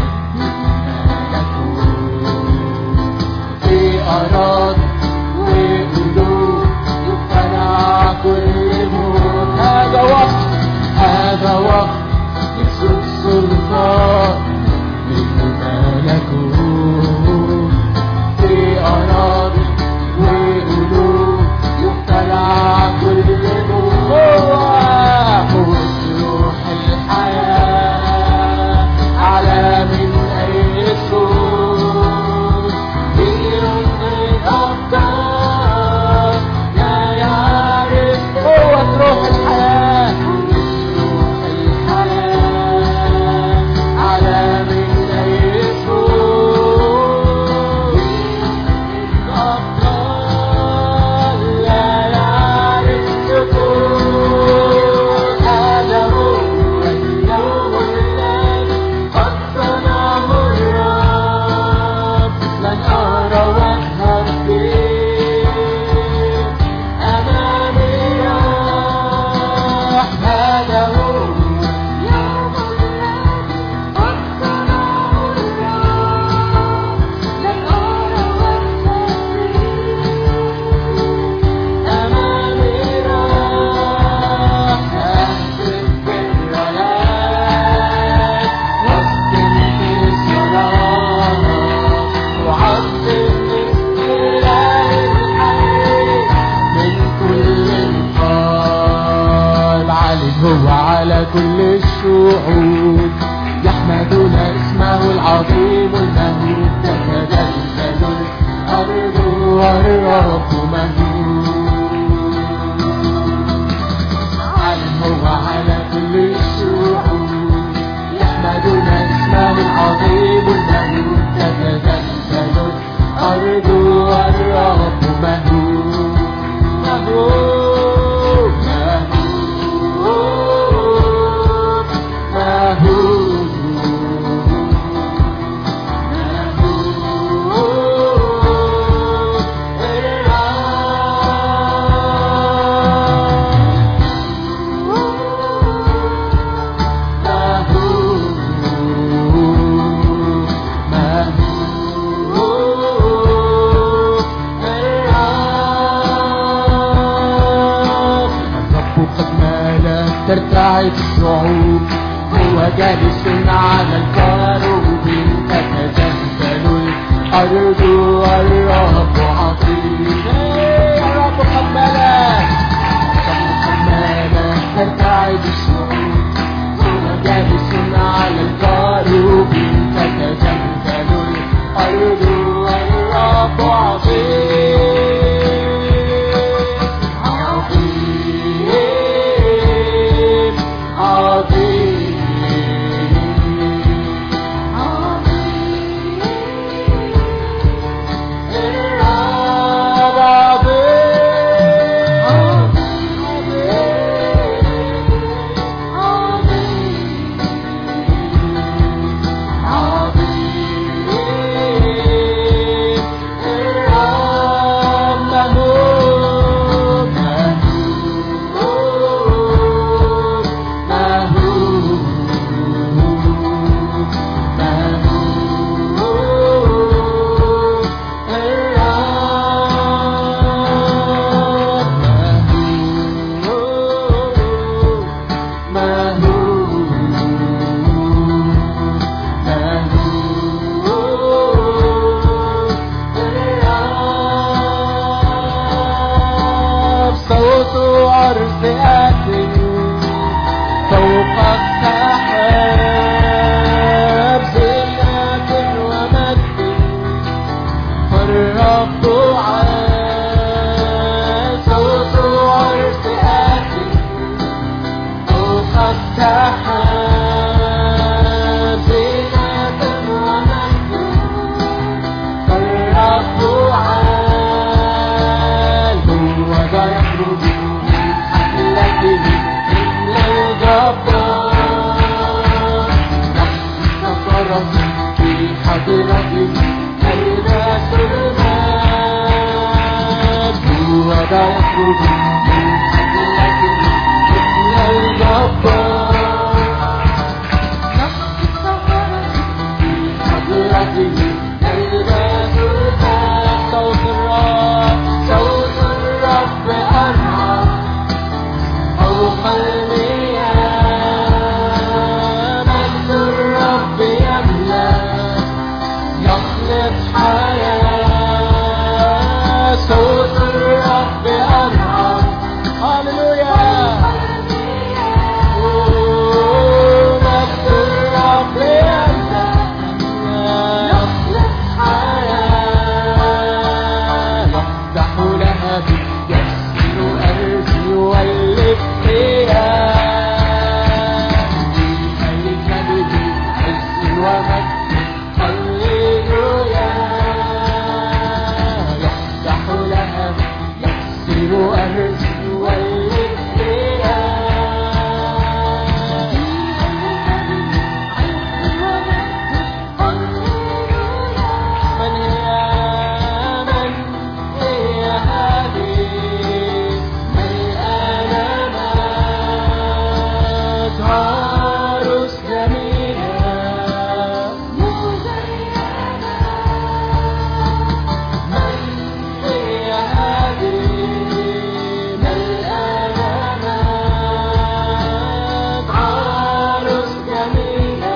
Speaker 2: في أراضي وقلوب يبتلع كل موت هذا وقت هذا وقت يسوع سلطان من ملكوت في أراضي وقلوب يبتلع كل موت هو روح الحياة على من أي سور دين الأبطال لا يعرف قوة روح الحياة روح الحياة على من أي سور الأبطال لا يعرف سكون هذا هو اليوم الذي قد صنعه الرب لن أرى وجهك فيه أمامي راح هذا هو اليوم الذي قد صنعه الرب لن أرى وجهك فيه أمامي راح أهتف بالرايات واصبر في الصلاة وعظم اسم إله الحي من كل القال عليه هو على كل الشعوب يحمدون اسمه العظيم المهيب تتزلزل الأرض والرب مهيب علم هو على كل الشعوب يحمدون اسمه العظيم كقائد الشعوب هو جالس على الكروب تتزلزل الأرض والرب عظيم الرب حمالة حمالة كقائد الشعوب هو جالس على الكروب تتزلزل الأرض والرب عظيم عظيم عظيم الرب عظيم الرب مهول مهول مهول الرب مهول صوت عرس آت فوق السحاب زينة ومجد فالرب عاد صوت عرس آت فوق السحاب زينة ومجد فالرب عال هو ذا يخرج من حفلته إن الجبار نصره في حضرته ألباس المال هو ذا يخرج من حفلته إن الجبار حضرته ألباس المال صوت الرب صوت الرب أنعم فوق المياه مجد الرب يملأ يخلق حياة صوت الرب أنعم هللويا أوه، مجد الرب يملأ يخلق حياة يفتح لها يكسر أرضي يولد عز ومجد هللويا يفتح لها يكسر أرضي يولد من هي من هي هذه ملآن مات عروس جميلة من هي هذه ملآن مات عروس جميلة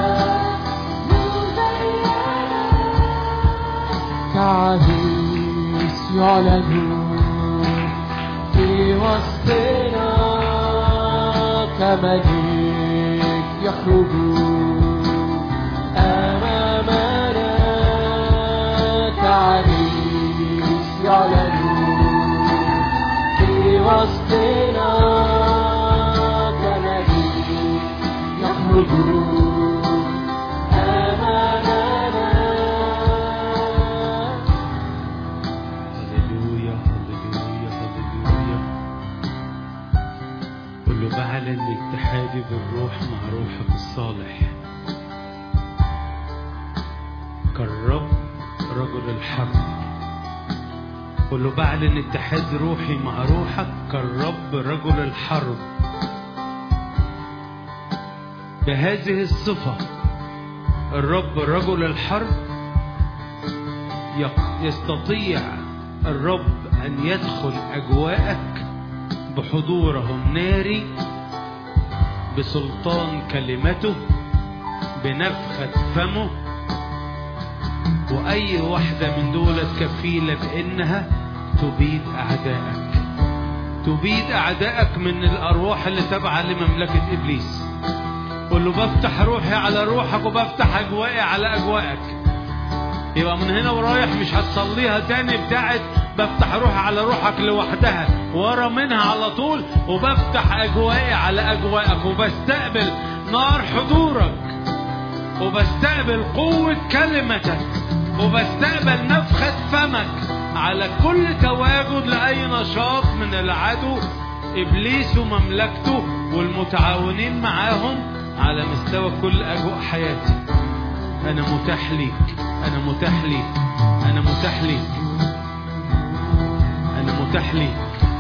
Speaker 2: كعريس يعلن في وسطنا كملك يخرج أمامنا كعريس يعلن في وسطنا كملك يخرج أمامنا
Speaker 1: هللويا هللويا هللويا قل له بعلن اتحادي بالروح مع روحك الصالح كالرب رجل الحرب قل له بعلن اتحاد روحي مع روحك كالرب رجل الحرب بهذه الصفة الرب رجل الحرب يق- يستطيع الرب أن يدخل أجواءك بحضوره الناري بسلطان كلمته بنفخة فمه وأي واحدة من دولت كفيلة بإنها تبيد أعدائك تبيد أعدائك من الأرواح اللي تابعة لمملكة إبليس قول له بفتح روحي على روحك وبفتح أجوائي على أجوائك يبقى من هنا ورايح مش هتصليها تاني بتاعت بفتح روحي على روحك لوحدها ورا منها على طول وبفتح أجوائي على أجوائك وبستقبل نار حضورك وبستقبل قوة كلمتك وبستقبل نفخة فمك على كل تواجد لأي نشاط من العدو إبليس ومملكته والمتعاونين معاهم على مستوى كل أجواء حياتي أنا متاح ليك أنا متاح ليك أنا متاح ليك أنا متاح ليك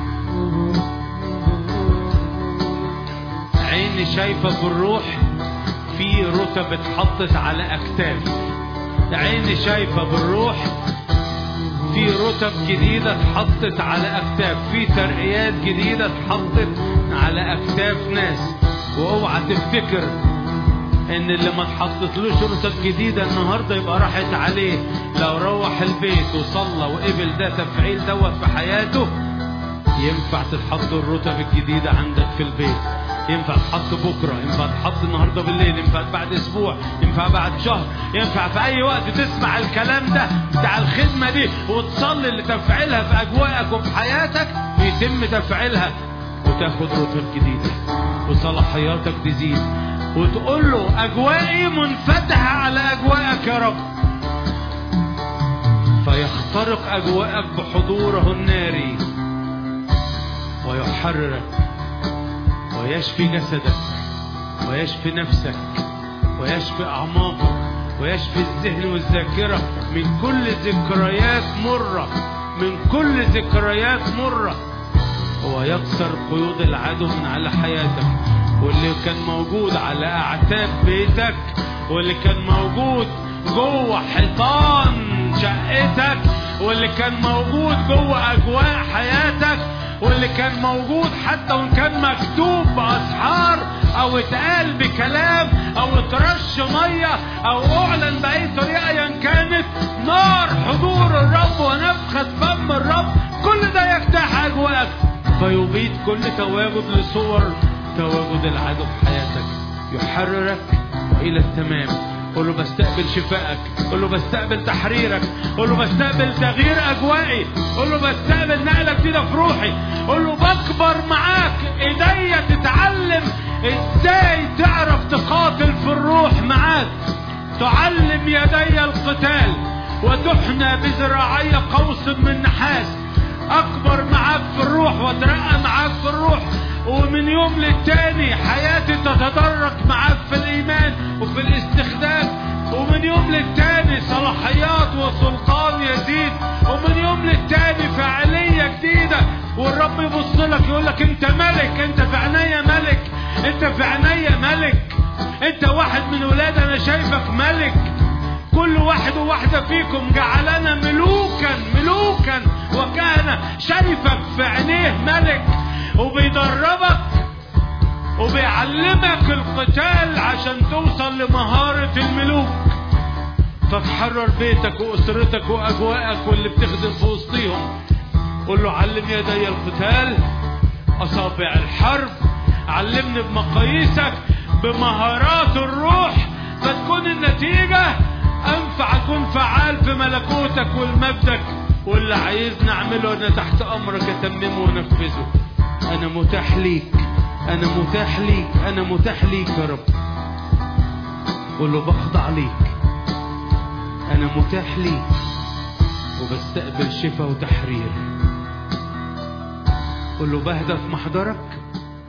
Speaker 1: عيني شايفة بالروح في رتب اتحطت على أكتاف عيني شايفة بالروح في رتب جديدة اتحطت على أكتاف في ترقيات جديدة اتحطت على أكتاف ناس واوعى تفتكر ان اللي ما اتحطتلوش رتب جديده النهارده يبقى راحت عليه لو روح البيت وصلى وقبل ده تفعيل دوت في حياته ينفع تتحط الرتب الجديده عندك في البيت ينفع تحط بكره ينفع تحط النهارده بالليل ينفع بعد اسبوع ينفع بعد شهر ينفع في اي وقت تسمع الكلام ده بتاع الخدمه دي وتصلي لتفعيلها في اجواءك وفي حياتك يتم تفعيلها وتاخد رتب جديده وصلاحياتك تزيد وتقول له اجوائي منفتحه على اجواءك يا رب فيخترق اجواءك بحضوره الناري ويحررك ويشفي جسدك ويشفي نفسك ويشفي اعماقك ويشفي الذهن والذاكره من كل ذكريات مره من كل ذكريات مره هو يكسر قيود العدو من على حياتك واللي كان موجود على اعتاب بيتك واللي كان موجود جوه حيطان شقتك واللي كان موجود جوه اجواء حياتك واللي كان موجود حتى وان كان مكتوب باسحار او اتقال بكلام او اترش ميه او اعلن باي طريقه ايا كانت نار حضور الرب ونفخه فم الرب كل ده يفتح اجواءك فيبيد كل تواجد لصور تواجد العدو في حياتك يحررك والى التمام قول له بستقبل شفائك قول له بستقبل تحريرك قول له بستقبل تغيير اجوائي قول له بستقبل نقله جديده في روحي قول له بكبر معاك ايديا تتعلم ازاي تعرف تقاتل في الروح معاك تعلم يدي القتال وتحنى بذراعي قوس من نحاس اكبر معاك في الروح واترقى معاك في الروح ومن يوم للتاني حياتي تتدرج معاك في الايمان وفي الاستخدام ومن يوم للتاني صلاحيات وسلطان يزيد ومن يوم للتاني فعالية جديدة والرب يبص لك يقول لك انت ملك انت في عينيا ملك انت في عينيا ملك انت واحد من ولاد انا شايفك ملك كل واحد وواحدة فيكم جعلنا ملوكا ملوكا وكان شايفك في عينيه ملك وبيدربك وبيعلمك القتال عشان توصل لمهارة الملوك فتحرر بيتك وأسرتك وأجواءك واللي بتخدم في وسطيهم قول له علم يدي القتال أصابع الحرب علمني بمقاييسك بمهارات الروح فتكون النتيجة أنفع أكون فعال في ملكوتك والمجدك واللي عايزني أعمله أنا تحت أمرك أتممه وأنفذه أنا متاح ليك أنا متاح ليك أنا متاح ليك يا رب قول له بخضع ليك أنا متاح ليك وبستقبل شفاء وتحرير قول له بهدف محضرك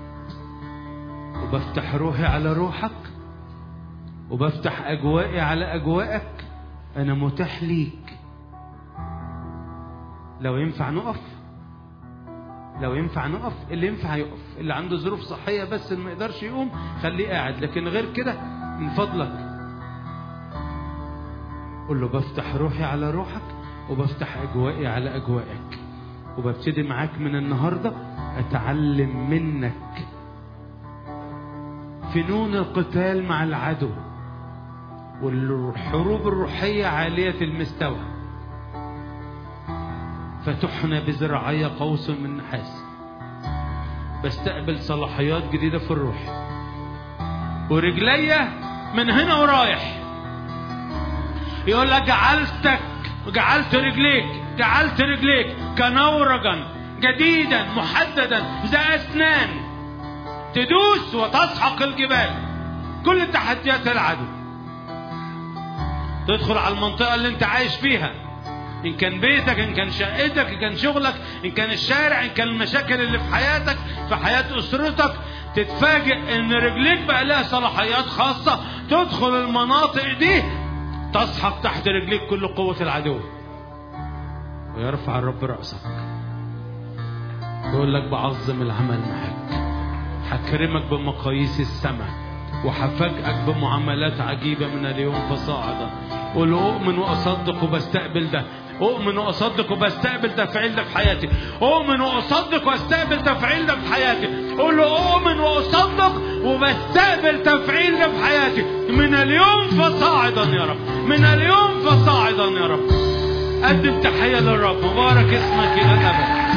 Speaker 1: وبفتح روحي على روحك وبفتح أجوائي على أجوائك أنا متاح ليك لو ينفع نقف لو ينفع نقف اللي ينفع يقف اللي عنده ظروف صحية بس اللي ما يقدرش يقوم خليه قاعد لكن غير كده من فضلك قول له بفتح روحي على روحك وبفتح أجوائي على أجوائك وببتدي معاك من النهاردة أتعلم منك فنون القتال مع العدو والحروب الروحية عالية المستوى فتحنى بذراعي قوس من نحاس بستقبل صلاحيات جديدة في الروح ورجليا من هنا ورايح يقول لك جعلتك جعلت رجليك جعلت رجليك كنورجا جديدا محددا ذا اسنان تدوس وتسحق الجبال كل تحديات العدو تدخل على المنطقة اللي انت عايش فيها ان كان بيتك ان كان شقتك ان كان شغلك ان كان الشارع ان كان المشاكل اللي في حياتك في حياة اسرتك تتفاجئ ان رجليك بقى لها صلاحيات خاصة تدخل المناطق دي تسحق تحت رجليك كل قوة العدو ويرفع الرب رأسك يقول لك بعظم العمل معاك هكرمك بمقاييس السماء وهفاجئك بمعاملات عجيبة من اليوم فصاعدا قول أؤمن وأصدق وبستقبل ده أؤمن وأصدق وبستقبل تفعيل ده في حياتي أؤمن وأصدق وأستقبل تفعيل ده في حياتي قول له أؤمن وأصدق وبستقبل تفعيل ده في حياتي من اليوم فصاعدا يا رب من اليوم فصاعدا يا رب قدم تحية للرب مبارك اسمك إلى الأبد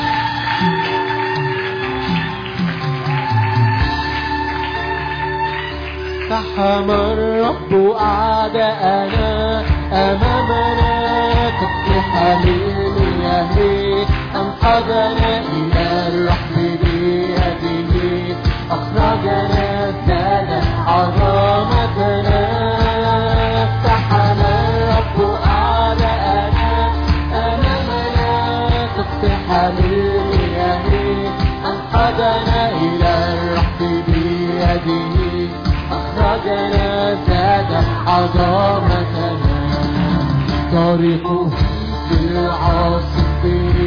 Speaker 2: اقتحم الرب أعداءنا أمامنا كالسحاب المياه أنقذنا إلى الرحم بيده أخرجنا زاد عظمتنا اقتحم الرب أعداءنا أمامنا كالسحاب المياه أنقذنا إلى الرحم بيده أخرجنا زاد عظمتنا طريقه في العاصف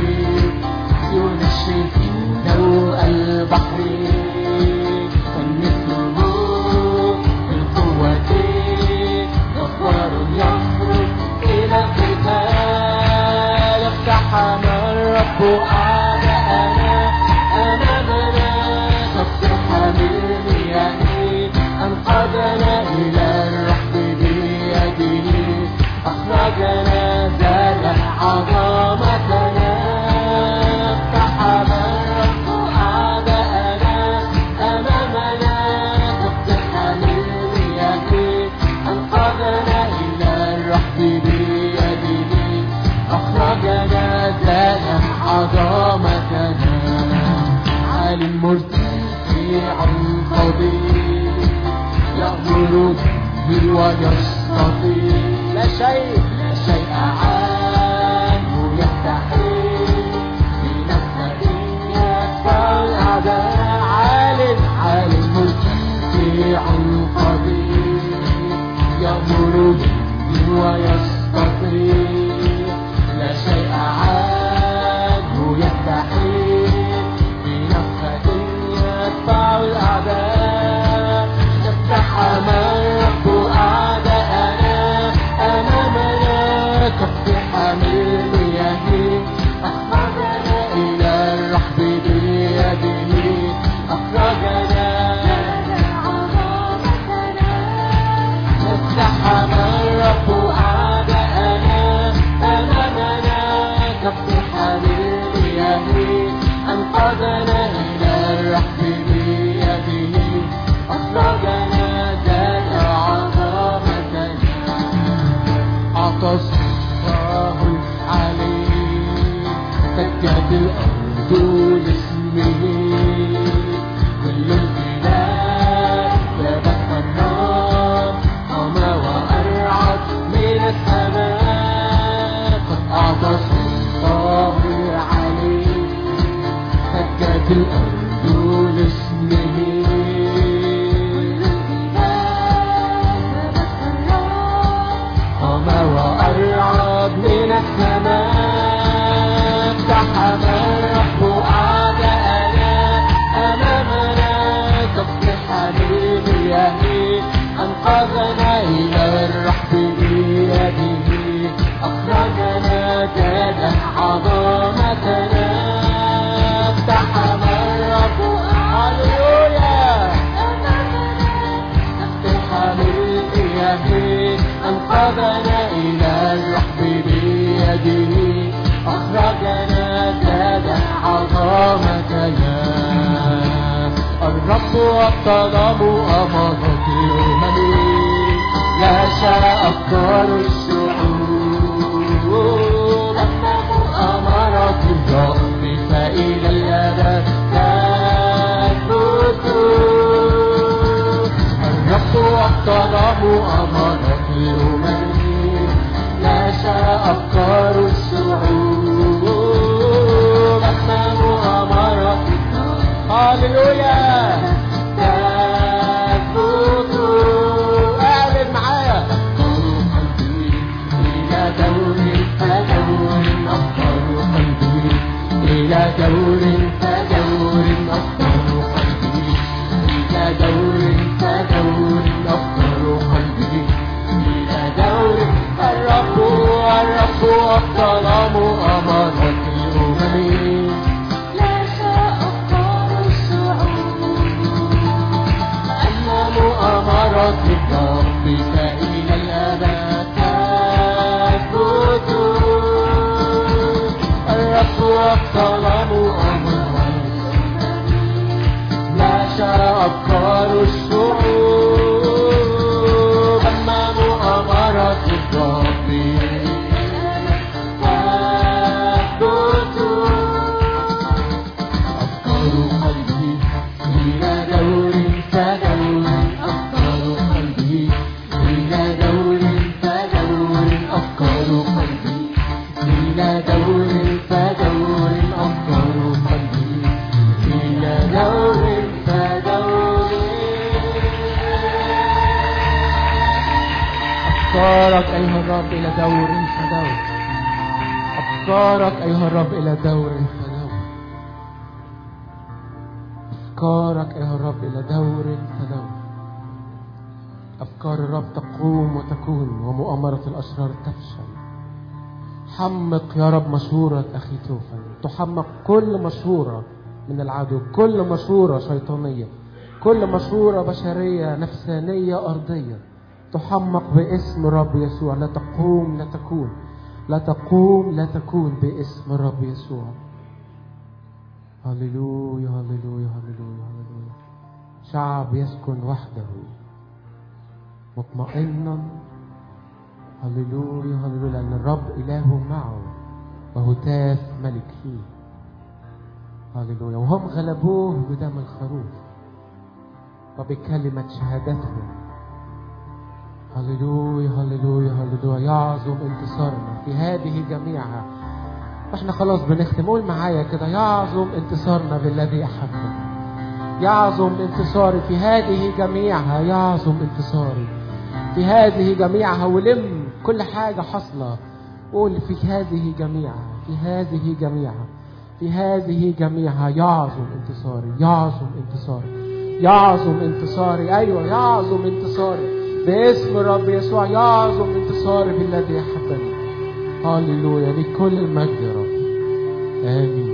Speaker 2: ينشف ضوء البحر ومثله بالقوة غفار يخرج إلى القتال اقتحم الرب أعداءنا أمامنا كالسحاب المياه أنقذنا إلى الرحم بيده أخرجنا زاد عظمتنا اقتحم الرب أعداءنا أمامنا كالسحاب المياه أنقذنا إلى الرحم بيده أخرجنا زاد عظمتنا عالم مرتفع قدير يأمر به ويستطيع لا شيء لا شيء عنه يستحيل بنفسه يدفع الأعداء عالم عالم مرتفع قدير يأمر به ويستطيع لا شيء عنه يستحيل بنفسه يدفع الأعداء اقتحم الرب أعداءنا أمامنا كاقتحام المياه أخرجنا إلى الرحب بيده أخرجنا اقتحم الرب أعداءنا أمامنا كاقتحام المياه أنقذنا إلى الرحب بيده أخرجنا زاد عظمتنا عطس الله العلي سجد الأرض لاسمه كل البلاد لبث النار قام وأرعد من السماء قد أعطس الله العلي سجد الأرض لاسمه قام وأرعد من السماء اقتحم الرب أعداءنا أمامنا كاقتحام المياه أنقذنا إلى الرحب بيده أخرجنا زاد عظمتنا اقتحم الرب هللويا دعانا إلى الرحب بيده أخرجنا زاد عظمتنا الرب والطلب أمضت الأمم لا شاء أفكار الشعوب أنه أمرت الرب فإلى الأبد تثبت الرب والطلب أمرت الأمم لا شاء أفكار الشعوب أنه أمرت هاليلويا تثبت اعلن معايا قلبي إلى دور فدور أفضل قلبي إلى دور فدور أفضل قلبي إلى دور فدور أفضل قلبي إلى دور الرب الرب الظلام أمرت الأمم
Speaker 3: لا شاء أفكار الشعوب
Speaker 2: أنه أمرت الرب فإلى الأبد تثبت الرب والظلام أمرت لا شاء أفكار الشعوب أمام أمرت الرب تثبت أفكار قلبي إلى دور فدور أفكار قلبي إلى دور فدور أفكار قلبي إلى دور فدور أفكار قلبي إلى دور فدور أفكارك أيها الرب إلى دور فدور أفكارك أيها الرب إلى دور فدور أفكارك أيها الرب إلى دور فدور أفكار الرب تقوم وتكون ومؤامرة الأشرار تفشل حمق يا رب مشورة أخي توفل تحمق كل مشورة من العدو كل مشورة شيطانية كل مشورة بشرية نفسانية أرضية تحمق باسم الرب يسوع لا تقوم لا تكون لا تقوم لا تكون باسم الرب يسوع هللويا هللويا هللويا هللويا شعب يسكن وحده مطمئنا هللويا هللويا لأن الرب إله معه وهتاف ملك فيه هللويا وهم غلبوه بدم الخروف وبكلمة شهادتهم هللويا هللويا هللويا يعظم انتصارنا في هذه جميعها احنا خلاص بنختم قول معايا كده يعظم انتصارنا بالذي احبنا يعظم انتصاري في هذه جميعها يعظم انتصاري في هذه جميعها ولم كل حاجة حصلة قول في هذه جميعها في هذه جميعها في هذه جميعها يعظم انتصاري يعظم انتصاري يعظم انتصاري ايوه يعظم انتصاري باسم الرب يسوع يعظم انتصاري بالذي احبني هللويا لكل المجد يا رب امين